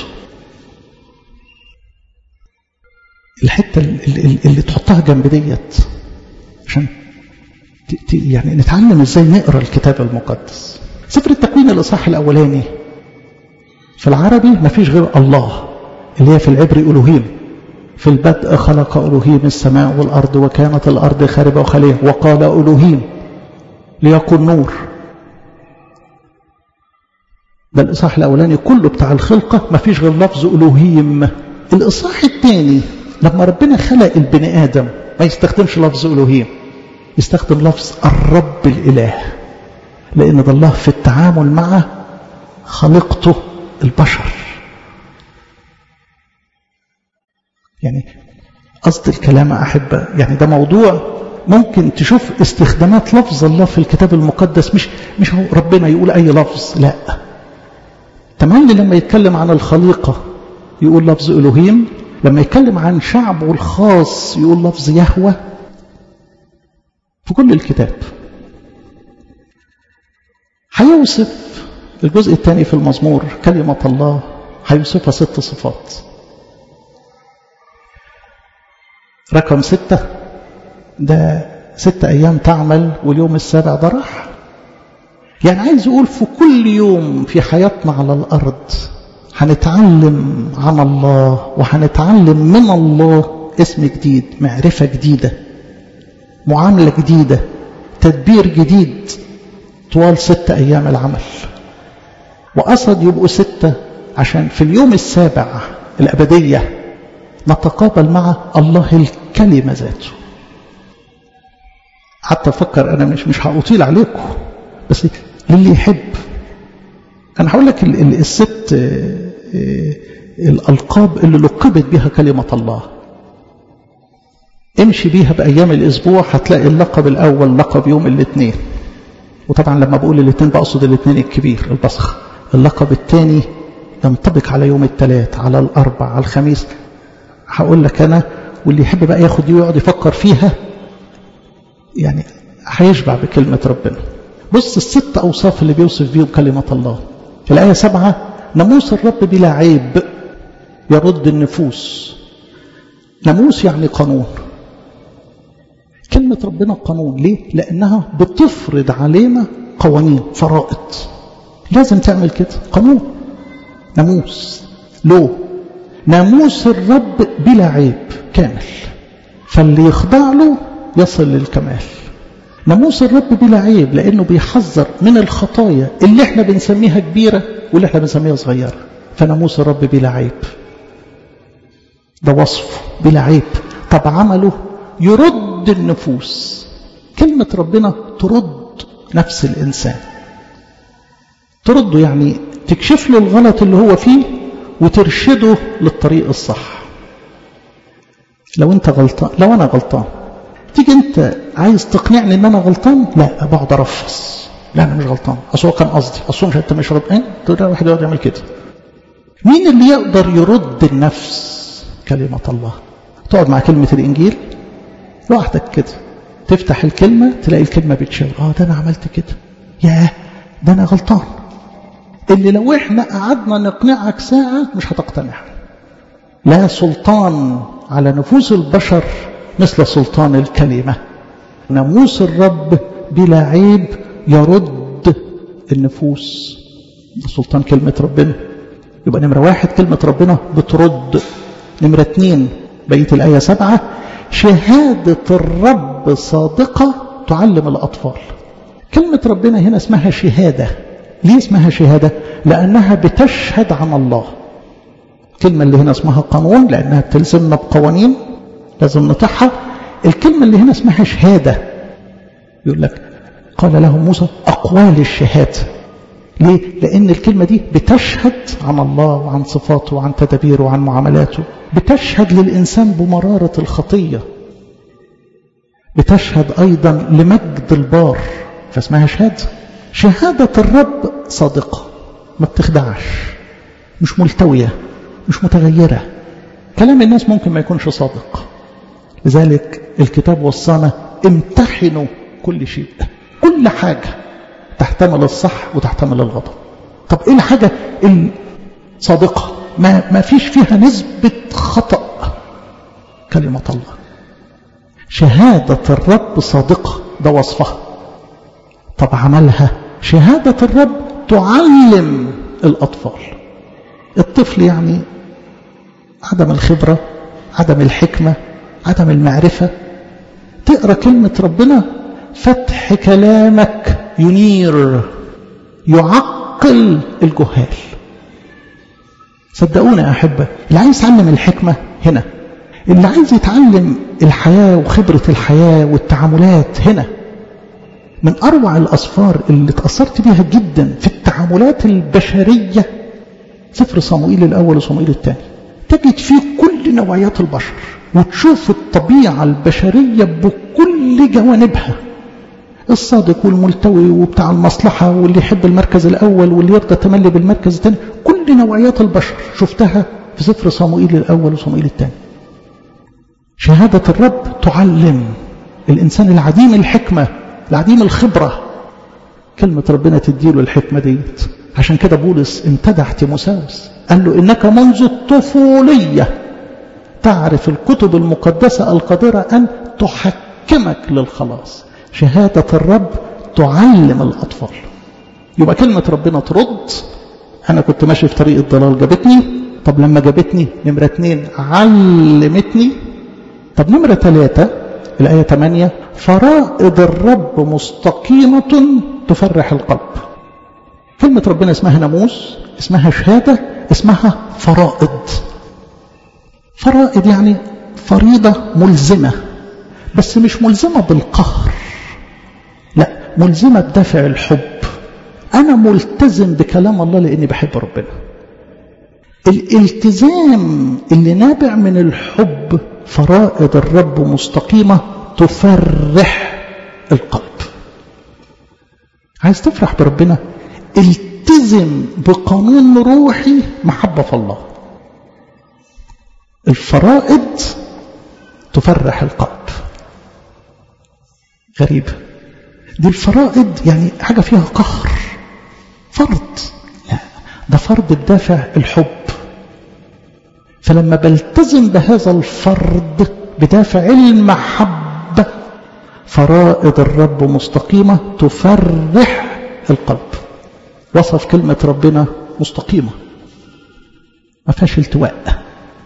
الحتة اللي, اللي تحطها جنب ديت عشان يعني نتعلم ازاي نقرا الكتاب المقدس سفر التكوين الاصحاح الاولاني في العربي ما فيش غير الله اللي هي في العبري الوهيم في البدء خلق الوهيم السماء والارض وكانت الارض خاربه وخاليه وقال الوهيم ليكن نور ده الاصحاح الاولاني كله بتاع الخلقه ما فيش غير لفظ الوهيم الاصحاح الثاني لما ربنا خلق البني ادم ما يستخدمش لفظ الوهيم يستخدم لفظ الرب الإله لأن ده الله في التعامل مع خلقته البشر يعني قصد الكلام أحبة يعني ده موضوع ممكن تشوف استخدامات لفظ الله في الكتاب المقدس مش مش هو ربنا يقول أي لفظ لا تمام لما يتكلم عن الخليقة يقول لفظ إلهيم لما يتكلم عن شعبه الخاص يقول لفظ يهوه في كل الكتاب هيوصف الجزء الثاني في المزمور كلمة الله هيوصفها ست صفات رقم ستة ده ست أيام تعمل واليوم السابع ده راح يعني عايز يقول في كل يوم في حياتنا على الأرض هنتعلم عن الله وهنتعلم من الله اسم جديد معرفة جديدة معاملة جديدة تدبير جديد طوال ست أيام العمل وقصد يبقوا ستة عشان في اليوم السابع الأبدية نتقابل مع الله الكلمة ذاته حتى أفكر أنا مش مش هأطيل عليكم بس للي يحب أنا هقول لك الست الألقاب اللي لقبت بها كلمة الله امشي بيها بأيام الأسبوع هتلاقي اللقب الأول لقب يوم الاثنين وطبعا لما بقول الاثنين بقصد الاثنين الكبير البصخ اللقب الثاني ينطبق على يوم الثلاث على الأربع على الخميس هقول لك أنا واللي يحب بقى ياخد دي ويقعد يفكر فيها يعني هيشبع بكلمة ربنا بص الست أوصاف اللي بيوصف بيهم كلمة الله في الآية سبعة ناموس الرب بلا عيب يرد النفوس ناموس يعني قانون كلمة ربنا قانون ليه؟ لأنها بتفرض علينا قوانين فرائض لازم تعمل كده قانون ناموس لو ناموس الرب بلا عيب كامل فاللي يخضع له يصل للكمال ناموس الرب بلا عيب لأنه بيحذر من الخطايا اللي احنا بنسميها كبيرة واللي احنا بنسميها صغيرة فناموس الرب بلا عيب ده وصف بلا عيب طب عمله يرد النفوس كلمة ربنا ترد نفس الإنسان ترده يعني تكشف له الغلط اللي هو فيه وترشده للطريق الصح لو انت غلطان لو انا غلطان تيجي انت عايز تقنعني ان انا غلطان لا بقعد ارفص لا انا مش غلطان اصل هو كان قصدي اصل مش انت مش غلطان تقول واحد يقعد يعمل كده مين اللي يقدر يرد النفس كلمة الله تقعد مع كلمة الإنجيل لوحدك كده تفتح الكلمة تلاقي الكلمة بتشير اه ده أنا عملت كده ياه ده أنا غلطان اللي لو احنا قعدنا نقنعك ساعة مش هتقتنع لا سلطان على نفوس البشر مثل سلطان الكلمة ناموس الرب بلا عيب يرد النفوس سلطان كلمة ربنا يبقى نمرة واحد كلمة ربنا بترد نمرة اتنين بقية الآية سبعة شهادة الرب صادقة تعلم الأطفال كلمة ربنا هنا اسمها شهادة ليه اسمها شهادة لأنها بتشهد عن الله الكلمة اللي هنا اسمها قانون لأنها بتلزمنا بقوانين لازم نطيعها الكلمة اللي هنا اسمها شهادة يقول لك قال له موسى أقوال الشهادة ليه؟ لأن الكلمة دي بتشهد عن الله وعن صفاته وعن تدابيره وعن معاملاته بتشهد للإنسان بمرارة الخطية بتشهد أيضا لمجد البار فاسمها شهادة شهادة الرب صادقة ما بتخدعش مش ملتوية مش متغيرة كلام الناس ممكن ما يكونش صادق لذلك الكتاب وصانا امتحنوا كل شيء كل حاجة تحتمل الصح وتحتمل الغضب طب ايه الحاجة الصادقة ما, ما فيش فيها نسبة خطأ كلمة الله شهادة الرب صادقة ده وصفها طب عملها شهادة الرب تعلم الأطفال الطفل يعني عدم الخبرة عدم الحكمة عدم المعرفة تقرأ كلمة ربنا فتح كلامك ينير يعقل الجهال صدقوني يا أحبة اللي عايز يتعلم الحكمة هنا اللي عايز يتعلم الحياة وخبرة الحياة والتعاملات هنا من أروع الأسفار اللي تأثرت بيها جدا في التعاملات البشرية سفر صموئيل الأول وصموئيل الثاني تجد فيه كل نوعيات البشر وتشوف الطبيعة البشرية بكل جوانبها الصادق والملتوي وبتاع المصلحة واللي يحب المركز الأول واللي يرضى تملي بالمركز الثاني كل نوعيات البشر شفتها في سفر صموئيل الأول وصموئيل الثاني شهادة الرب تعلم الإنسان العديم الحكمة العديم الخبرة كلمة ربنا تديله الحكمة ديت عشان كده بولس امتدح تيموساوس قال له إنك منذ الطفولية تعرف الكتب المقدسة القادرة أن تحكمك للخلاص شهادة الرب تعلم الأطفال يبقى كلمة ربنا ترد أنا كنت ماشي في طريق الضلال جابتني طب لما جابتني نمرة اتنين علمتني طب نمرة ثلاثة الآية 8 فرائض الرب مستقيمة تفرح القلب كلمة ربنا اسمها ناموس اسمها شهادة اسمها فرائض فرائض يعني فريضة ملزمة بس مش ملزمة بالقهر لا ملزمة بدافع الحب أنا ملتزم بكلام الله لأني بحب ربنا الالتزام اللي نابع من الحب فرائض الرب مستقيمة تفرح القلب عايز تفرح بربنا التزم بقانون روحي محبة في الله الفرائض تفرح القلب غريبة دي الفرائض يعني حاجة فيها قهر فرض لا ده فرض بدافع الحب فلما بلتزم بهذا الفرض بدافع المحبة فرائض الرب مستقيمة تفرح القلب وصف كلمة ربنا مستقيمة ما فيهاش التواء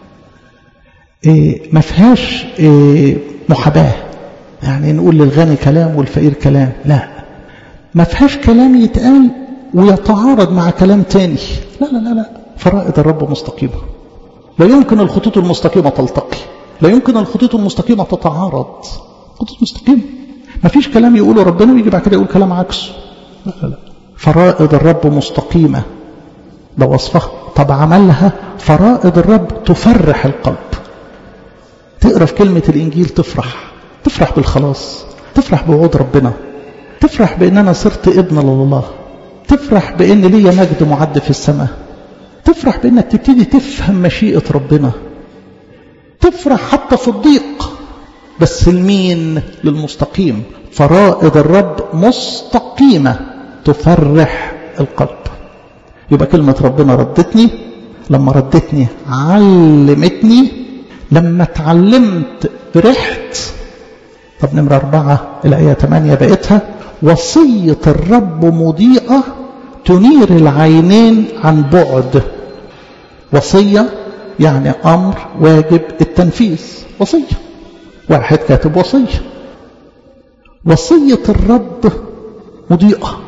إيه ما فيهاش إيه محاباة يعني نقول للغني كلام والفقير كلام لا ما فيهاش كلام يتقال ويتعارض مع كلام تاني لا لا لا لا فرائض الرب مستقيمة لا يمكن الخطوط المستقيمة تلتقي لا يمكن الخطوط المستقيمة تتعارض خطوط مستقيمة ما فيش كلام يقوله ربنا ويجي بعد كده يقول كلام عكسه لا لا لا فرائض الرب مستقيمة ده وصفها طب عملها فرائض الرب تفرح القلب تقرا في كلمة الإنجيل تفرح تفرح بالخلاص تفرح بوعود ربنا تفرح بأن أنا صرت ابن لله تفرح بأن ليا مجد معد في السماء تفرح بأنك تبتدي تفهم مشيئة ربنا تفرح حتى في الضيق بس لمين للمستقيم فرائض الرب مستقيمة تفرح القلب يبقى كلمة ربنا ردتني لما ردتني علمتني لما اتعلمت فرحت طب نمرة أربعة الآية 8 بقيتها وصية الرب مضيئة تنير العينين عن بعد وصية يعني أمر واجب التنفيذ وصية واحد كاتب وصية وصية الرب مضيئة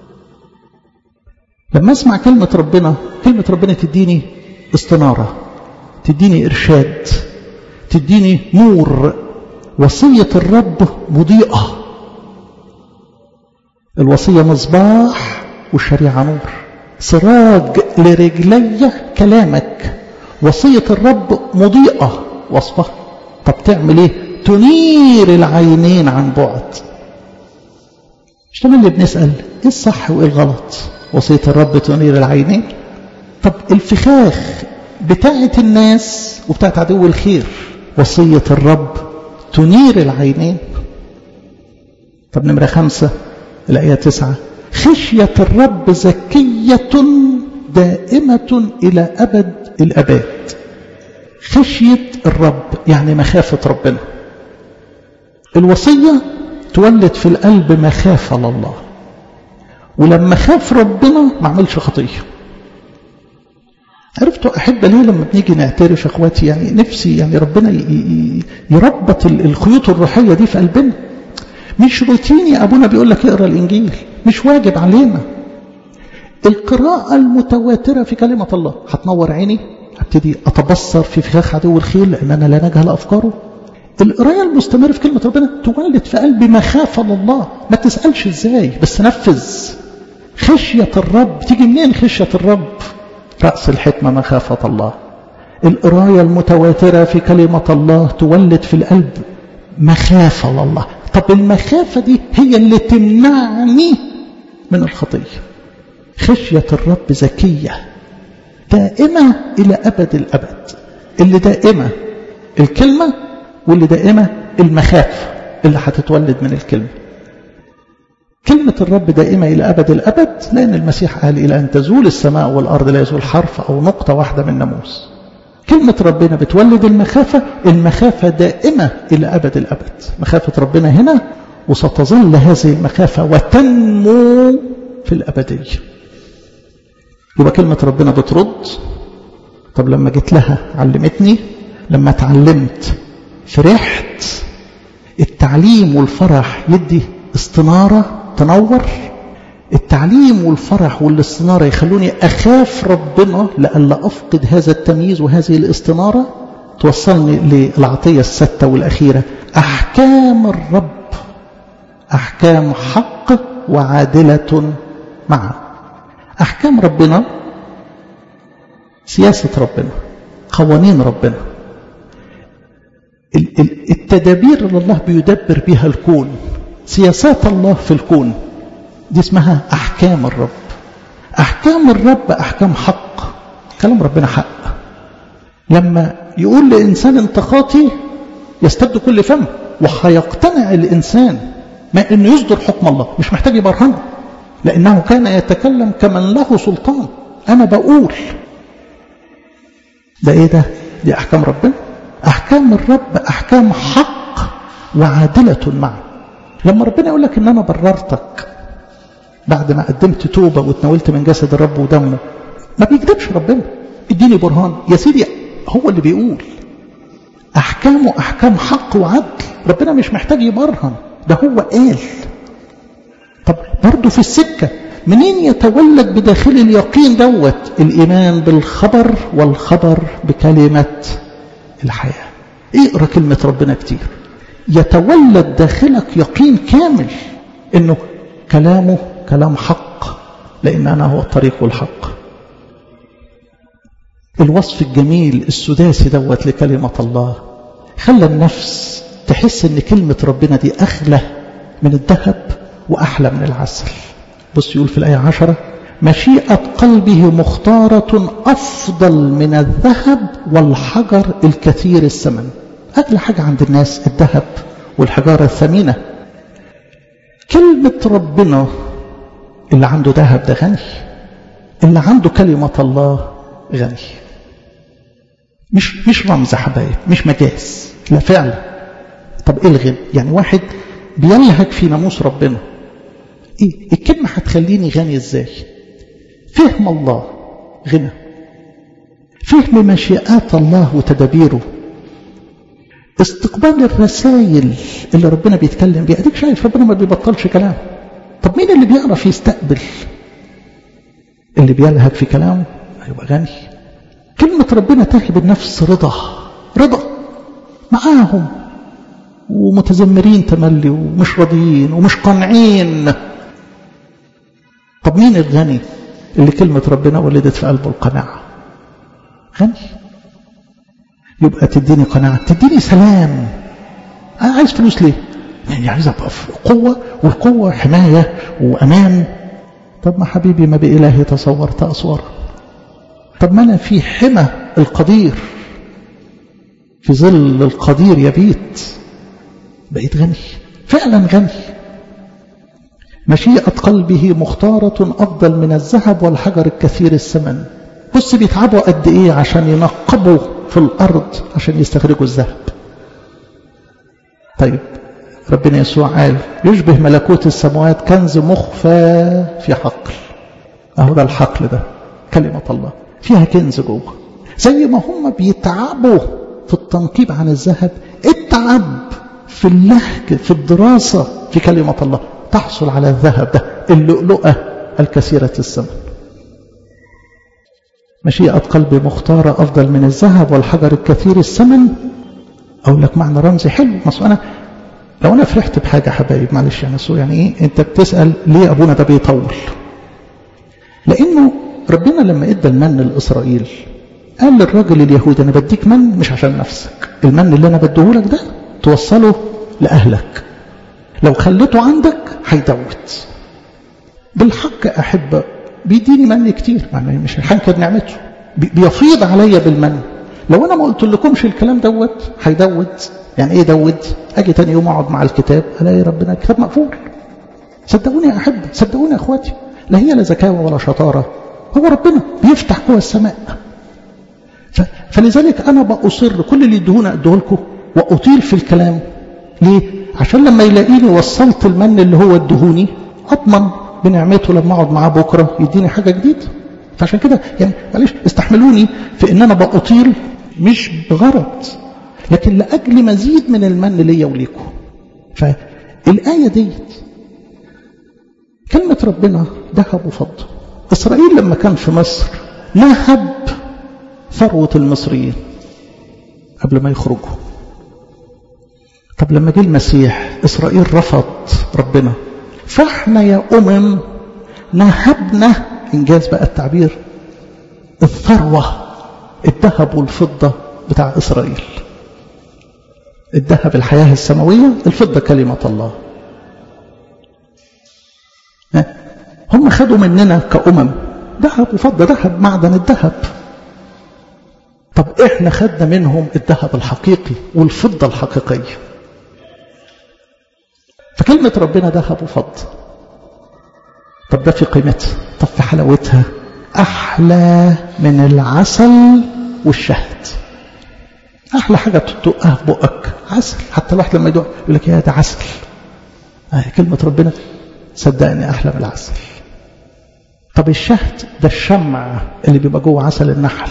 لما اسمع كلمة ربنا كلمة ربنا تديني استنارة تديني إرشاد تديني نور وصية الرب مضيئة الوصية مصباح والشريعة نور سراج لرجلي كلامك وصية الرب مضيئة وصفة طب تعمل ايه تنير العينين عن بعد مش اللي بنسأل ايه الصح وايه الغلط وصية الرب تنير العينين طب الفخاخ بتاعة الناس وبتاعة عدو الخير وصية الرب تنير العينين طب نمرة خمسة الآية تسعة خشية الرب زكية دائمة إلى أبد الأباد خشية الرب يعني مخافة ربنا الوصية تولد في القلب مخافة لله ولما خاف ربنا ما عملش خطية عرفتوا أحبة ليه لما بنيجي نعترف اخواتي يعني نفسي يعني ربنا يربط الخيوط الروحية دي في قلبنا مش روتيني أبونا بيقول لك اقرا الإنجيل مش واجب علينا القراءة المتواترة في كلمة الله هتنور عيني هبتدي أتبصر في فخاخ عدو الخيل لأن أنا لا نجهل أفكاره القراية المستمرة في كلمة ربنا تولد في قلبي مخافة لله ما تسألش ازاي بس نفذ خشية الرب تيجي منين خشية الرب رأس الحكمة مخافة الله القراية المتواترة في كلمة الله تولد في القلب مخافة لله طب المخافة دي هي اللي تمنعني من الخطية خشية الرب زكية دائمة إلى أبد الأبد اللي دائمة الكلمة واللي دائمة المخافة اللي هتتولد من الكلمة كلمة الرب دائمة إلى أبد الأبد لأن المسيح قال إلى أن تزول السماء والأرض لا يزول حرف أو نقطة واحدة من ناموس كلمة ربنا بتولد المخافة المخافة دائمة إلى أبد الأبد مخافة ربنا هنا وستظل هذه المخافة وتنمو في الأبدية يبقى كلمة ربنا بترد طب لما جيت لها علمتني لما اتعلمت فرحت التعليم والفرح يدي استنارة تنور التعليم والفرح والاستنارة يخلوني أخاف ربنا لألا أفقد هذا التمييز وهذه الاستنارة توصلني للعطية الستة والأخيرة أحكام الرب أحكام حق وعادلة معا أحكام ربنا سياسة ربنا قوانين ربنا التدابير اللي الله بيدبر بها الكون سياسات الله في الكون دي اسمها أحكام الرب أحكام الرب أحكام حق كلام ربنا حق لما يقول لإنسان انت خاطي يستبد كل فم وهيقتنع الإنسان ما أنه يصدر حكم الله مش محتاج يبرهنه لأنه كان يتكلم كمن له سلطان أنا بقول ده إيه ده دي أحكام ربنا أحكام الرب أحكام حق وعادلة معه لما ربنا يقول لك إن أنا بررتك بعد ما قدمت توبة واتناولت من جسد الرب ودمه ما بيكذبش ربنا اديني برهان يا سيدي هو اللي بيقول أحكامه أحكام حق وعدل ربنا مش محتاج يبرهن ده هو قال طب برضه في السكة منين يتولد بداخل اليقين دوت الإيمان بالخبر والخبر بكلمة الحياة اقرأ كلمة ربنا كتير يتولد داخلك يقين كامل انه كلامه كلام حق لان انا هو الطريق والحق الوصف الجميل السداسي دوت لكلمة الله خلى النفس تحس ان كلمة ربنا دي اغلى من الذهب واحلى من العسل بص يقول في الآية عشرة مشيئة قلبه مختارة أفضل من الذهب والحجر الكثير الثمن أغلى حاجة عند الناس الذهب والحجارة الثمينة كلمة ربنا اللي عنده ذهب ده غني اللي عنده كلمة الله غني مش مش رمز حبايب مش مجاز لا فعلا طب ايه الغنى يعني واحد بيلهج في ناموس ربنا ايه الكلمة هتخليني غني ازاي فهم الله غنى فهم مشيئات الله وتدابيره استقبال الرسائل اللي ربنا بيتكلم بيها اديك شايف ربنا ما بيبطلش كلام طب مين اللي بيعرف يستقبل اللي بيلهج في كلامه هيبقى غني كلمة ربنا تهب النفس رضا رضا معاهم ومتذمرين تملي ومش راضيين ومش قانعين طب مين الغني اللي كلمة ربنا ولدت في قلبه القناعة غني يبقى تديني قناعة تديني سلام أنا عايز فلوس ليه يعني عايز أبقى في قوة والقوة حماية وأمان طب ما حبيبي ما بإلهي تصورت أصور طب ما أنا في حمى القدير في ظل القدير يبيت بقيت غني فعلا غني مشيئة قلبه مختارة أفضل من الذهب والحجر الكثير الثمن بص بيتعبوا قد إيه عشان ينقبوا في الأرض عشان يستخرجوا الذهب طيب ربنا يسوع قال يشبه ملكوت السماوات كنز مخفى في حقل أهو ده الحقل ده كلمة الله فيها كنز جوه زي ما هم بيتعبوا في التنقيب عن الذهب اتعب في اللهج في الدراسة في كلمة الله تحصل على الذهب ده اللؤلؤة الكثيرة الثمن مشيئة قلبي مختارة أفضل من الذهب والحجر الكثير الثمن أقول لك معنى رمزي حلو مصر أنا لو أنا فرحت بحاجة حبايب معلش يعني سو يعني إيه أنت بتسأل ليه أبونا ده بيطول لأنه ربنا لما إدى المن لإسرائيل قال للراجل اليهودي أنا بديك من مش عشان نفسك المن اللي أنا بديهولك ده توصله لأهلك لو خليته عندك هيدوت بالحق أحب بيديني من كتير يعني مش هنكر نعمته بيفيض عليا بالمن لو أنا ما قلت لكمش الكلام دوت هيدوت يعني إيه دوت أجي تاني يوم أقعد مع الكتاب ألاقي ربنا الكتاب مقفول صدقوني يا أحب صدقوني يا أخواتي لا هي لا ذكاوة ولا شطارة هو ربنا بيفتح جوه السماء فلذلك أنا بأصر كل اللي يدهون أدهولكم وأطيل في الكلام ليه؟ عشان لما يلاقيني وصلت المن اللي هو ادهوني أضمن بنعمته لما أقعد معاه بكرة يديني حاجة جديدة فعشان كده يعني معلش استحملوني في إن أنا بأطيل مش بغرض لكن لأجل مزيد من المن ليا وليكم فالآية ديت كلمة ربنا ذهب وفضة إسرائيل لما كان في مصر نهب ثروة المصريين قبل ما يخرجوا طب لما جه المسيح إسرائيل رفض ربنا فاحنا يا أمم نهبنا إنجاز بقى التعبير الثروة الذهب والفضة بتاع إسرائيل الذهب الحياة السماوية الفضة كلمة الله هم خدوا مننا كأمم ذهب وفضة ذهب معدن الذهب طب احنا خدنا منهم الذهب الحقيقي والفضة الحقيقية فكلمة ربنا ذهب وفضة طب ده في قيمتها طب في حلاوتها أحلى من العسل والشهد أحلى حاجة تدقها في بقك عسل حتى الواحد لما يدق يقول لك يا ده عسل آه كلمة ربنا صدقني أحلى من العسل طب الشهد ده الشمع اللي بيبقى جوه عسل النحل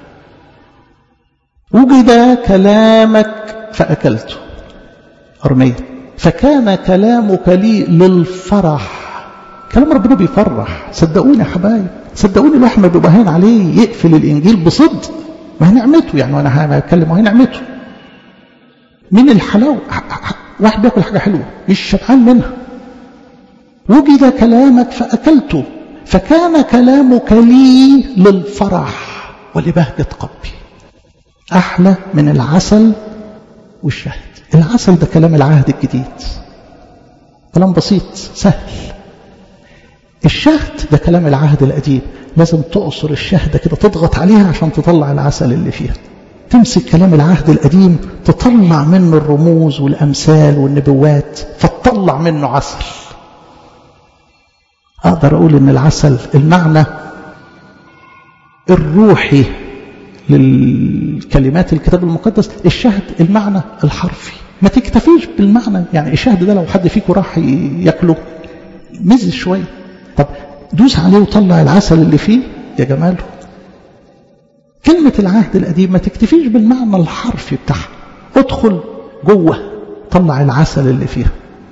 وجد كلامك فأكلته أرمية فكان كلامك لي للفرح كلام ربنا بيفرح صدقوني يا حبايب صدقوني الواحد ما بيبقى هين عليه يقفل الإنجيل بصدق ما هي نعمته يعني وأنا هتكلم وهي نعمته من الحلاوة واحد بياكل حاجة حلوة مش شبعان منها وجد كلامك فأكلته فكان كلامك لي للفرح ولبهجة قلبي أحلى من العسل والشهد العسل ده كلام العهد الجديد كلام بسيط سهل الشهد ده كلام العهد القديم لازم تقصر الشهدة كده تضغط عليها عشان تطلع العسل اللي فيها تمسك كلام العهد القديم تطلع منه الرموز والأمثال والنبوات فتطلع منه عسل أقدر أقول إن العسل المعنى الروحي للكلمات الكتاب المقدس الشهد المعنى الحرفي ما تكتفيش بالمعنى يعني الشهد ده لو حد فيكم راح ياكله مز شويه طب دوس عليه وطلع العسل اللي فيه يا جماله كلمة العهد القديم ما تكتفيش بالمعنى الحرفي بتاعها ادخل جوه طلع العسل اللي فيها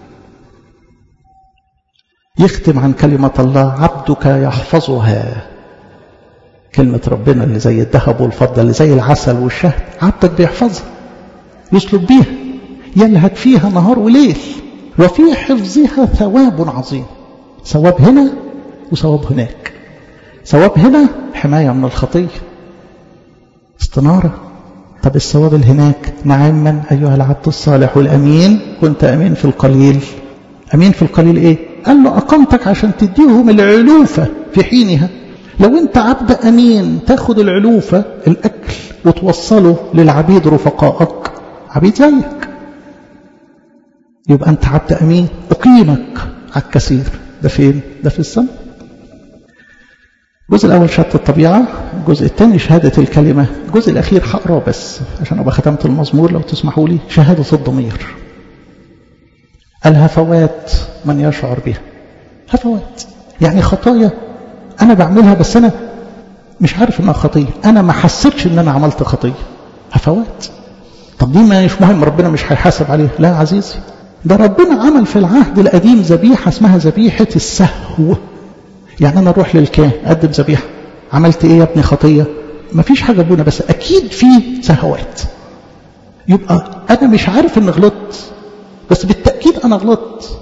يختم عن كلمة الله عبدك يحفظها كلمة ربنا اللي زي الذهب والفضة اللي زي العسل والشهد عبدك بيحفظها يسلك بيها يلهج فيها نهار وليل وفي حفظها ثواب عظيم ثواب هنا وثواب هناك ثواب هنا حماية من الخطية استنارة طب الثواب اللي هناك نعما أيها العبد الصالح والأمين كنت أمين في القليل أمين في القليل إيه قال له أقمتك عشان تديهم العلوفة في حينها لو أنت عبد أمين تاخد العلوفة الأكل وتوصله للعبيد رفقائك عبيد زيك يبقى أنت عبد أمين أقيمك على الكثير ده فين؟ ده في السماء الجزء الأول شهادة الطبيعة الجزء الثاني شهادة الكلمة الجزء الأخير هقراه بس عشان أبقى ختمت المزمور لو تسمحوا لي شهادة الضمير الهفوات من يشعر بها هفوات يعني خطايا أنا بعملها بس أنا مش عارف إنها خطية أنا ما حسيتش إن أنا عملت خطية هفوات طب دي مش مهم ربنا مش هيحاسب عليها لا يا عزيزي ده ربنا عمل في العهد القديم ذبيحة اسمها ذبيحة السهو يعني أنا أروح للكاهن أقدم ذبيحة عملت إيه يا ابني خطية مفيش حاجة ابونا بس أكيد في سهوات يبقى أنا مش عارف إن غلطت بس بالتأكيد أنا غلطت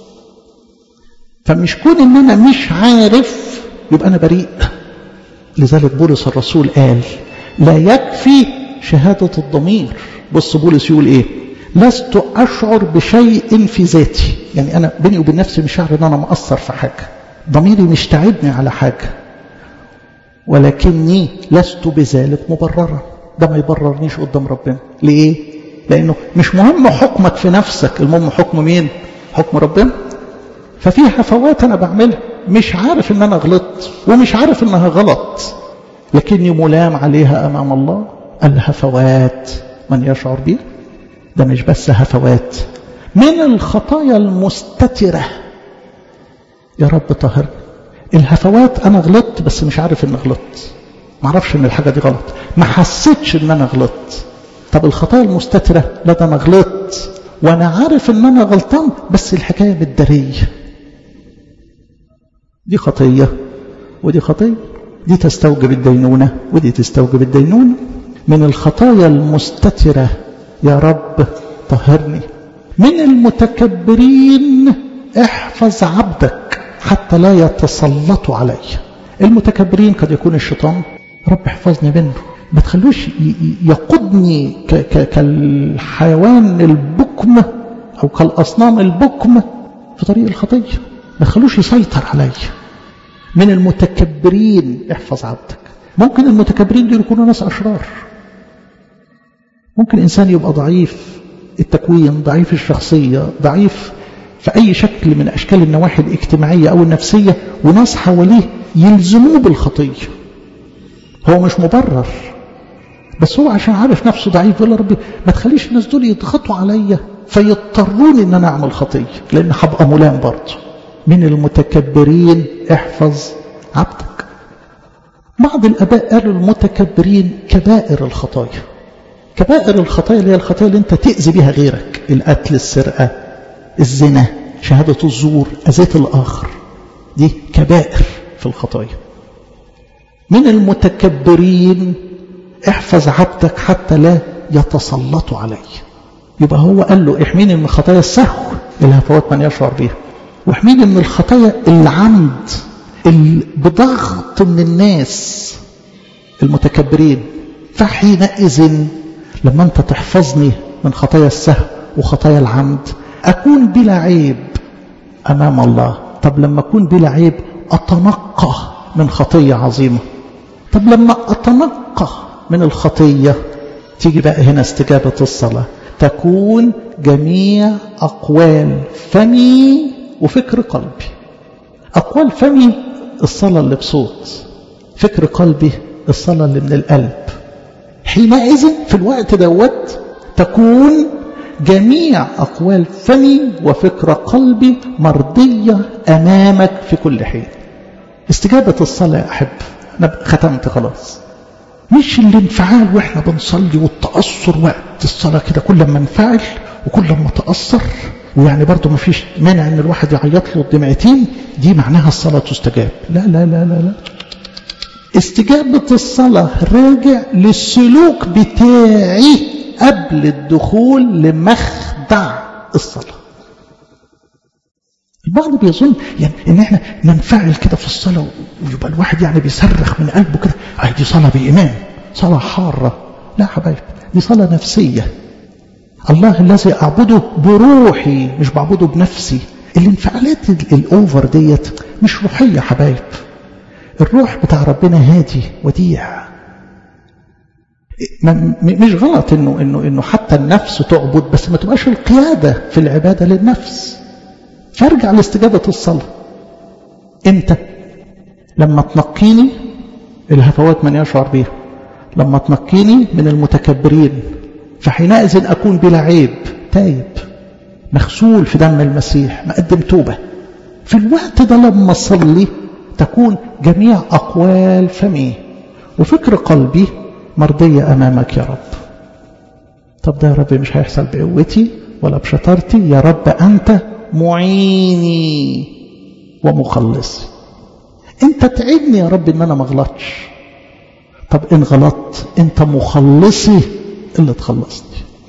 فمش كون إن أنا مش عارف يبقى أنا بريء لذلك بولس الرسول قال لا يكفي شهادة الضمير بص بولس يقول إيه لست أشعر بشيء في ذاتي يعني أنا بيني وبين نفسي مش شعر إن أنا مقصر في حاجة ضميري مش تعبني على حاجة ولكني لست بذلك مبررا ده ما يبررنيش قدام ربنا ليه لأنه مش مهم حكمك في نفسك المهم حكم مين حكم ربنا ففي هفوات أنا بعملها مش عارف إن أنا غلطت ومش عارف إنها غلط لكني ملام عليها أمام الله الهفوات من يشعر بها ده مش بس هفوات من الخطايا المستترة يا رب طهر الهفوات أنا غلطت بس مش عارف إن غلطت ما اعرفش إن الحاجة دي غلط ما حسيتش إن أنا غلطت طب الخطايا المستترة لا ده أنا غلطت وأنا عارف إن أنا غلطان بس الحكاية بالدرية دي خطية ودي خطية دي تستوجب الدينونة ودي تستوجب الدينونة من الخطايا المستترة يا رب طهرني من المتكبرين احفظ عبدك حتى لا يتسلطوا علي المتكبرين قد يكون الشيطان رب احفظني منه ما تخلوش يقودني كالحيوان البكم او كالاصنام البكم في طريق الخطيه ما تخلوش يسيطر علي من المتكبرين احفظ عبدك ممكن المتكبرين دول يكونوا ناس اشرار ممكن انسان يبقى ضعيف التكوين ضعيف الشخصيه ضعيف في اي شكل من اشكال النواحي الاجتماعيه او النفسيه وناس حواليه يلزموه بالخطيه هو مش مبرر بس هو عشان عارف نفسه ضعيف يقول ربي ما تخليش الناس دول يضغطوا عليا فيضطروني ان انا اعمل خطيه لان هبقى ملام برضه من المتكبرين احفظ عبدك بعض الاباء قالوا المتكبرين كبائر الخطايا كبائر الخطايا اللي هي الخطايا اللي انت تاذي بها غيرك القتل السرقه الزنا شهاده الزور اذيه الاخر دي كبائر في الخطايا من المتكبرين احفظ عبدك حتى لا يتسلطوا علي يبقى هو قال له احميني من خطايا السهو الهفوات من يشعر بها واحميني من الخطايا العمد اللي بضغط من الناس المتكبرين فحينئذ لما انت تحفظني من خطايا السهو وخطايا العمد اكون بلا عيب امام الله طب لما اكون بلا عيب اتنقى من خطيه عظيمه طب لما اتنقى من الخطيه تيجي بقى هنا استجابه الصلاه تكون جميع اقوال فمي وفكر قلبي أقوال فمي الصلاة اللي بصوت فكر قلبي الصلاة اللي من القلب حينئذ في الوقت دوت تكون جميع أقوال فمي وفكر قلبي مرضية أمامك في كل حين استجابة الصلاة يا أحب أنا ختمت خلاص مش الانفعال واحنا بنصلي والتأثر وقت الصلاة كده كل ما انفعل وكل ما تأثر ويعني برضه ما فيش مانع ان الواحد يعيط له الدمعتين دي معناها الصلاة تستجاب لا لا لا لا لا استجابة الصلاة راجع للسلوك بتاعي قبل الدخول لمخدع الصلاة البعض بيظن يعني ان احنا ننفعل كده في الصلاة ويبقى الواحد يعني بيصرخ من قلبه كده اه دي صلاة بإيمان صلاة حارة لا حبايب دي صلاة نفسية الله الذي أعبده بروحي مش بعبده بنفسي الانفعالات الأوفر ديت مش روحية حبايب الروح بتاع ربنا هادي وديع مش غلط انه انه انه حتى النفس تعبد بس ما تبقاش القياده في العباده للنفس فارجع لاستجابه الصلاه امتى لما تنقيني الهفوات من يشعر بها لما تنقيني من المتكبرين فحينئذ أكون بلا عيب تايب مغسول في دم المسيح مقدم توبة في الوقت ده لما أصلي تكون جميع أقوال فمي وفكر قلبي مرضية أمامك يا رب طب ده يا رب مش هيحصل بقوتي ولا بشطارتي يا رب أنت معيني ومخلصي أنت تعبني يا رب إن أنا ما اغلطش طب إن غلطت أنت مخلصي اللي تخلصني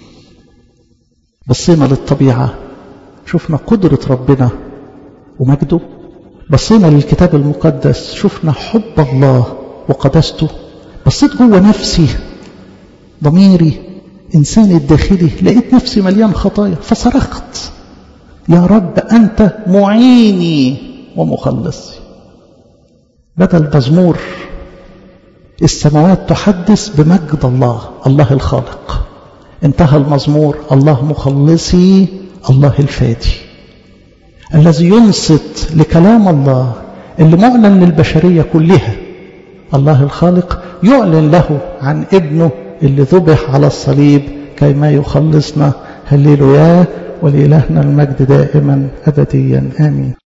بصينا للطبيعة شفنا قدرة ربنا ومجده بصينا للكتاب المقدس شفنا حب الله وقدسته بصيت جوه نفسي ضميري إنساني الداخلي لقيت نفسي مليان خطايا فصرخت يا رب أنت معيني ومخلصي بدل مزمور السماوات تحدث بمجد الله الله الخالق انتهى المزمور الله مخلصي الله الفادي الذي ينصت لكلام الله اللي معلن للبشرية كلها الله الخالق يعلن له عن ابنه اللي ذبح على الصليب كيما يخلصنا هللويا ولإلهنا المجد دائما أبديا آمين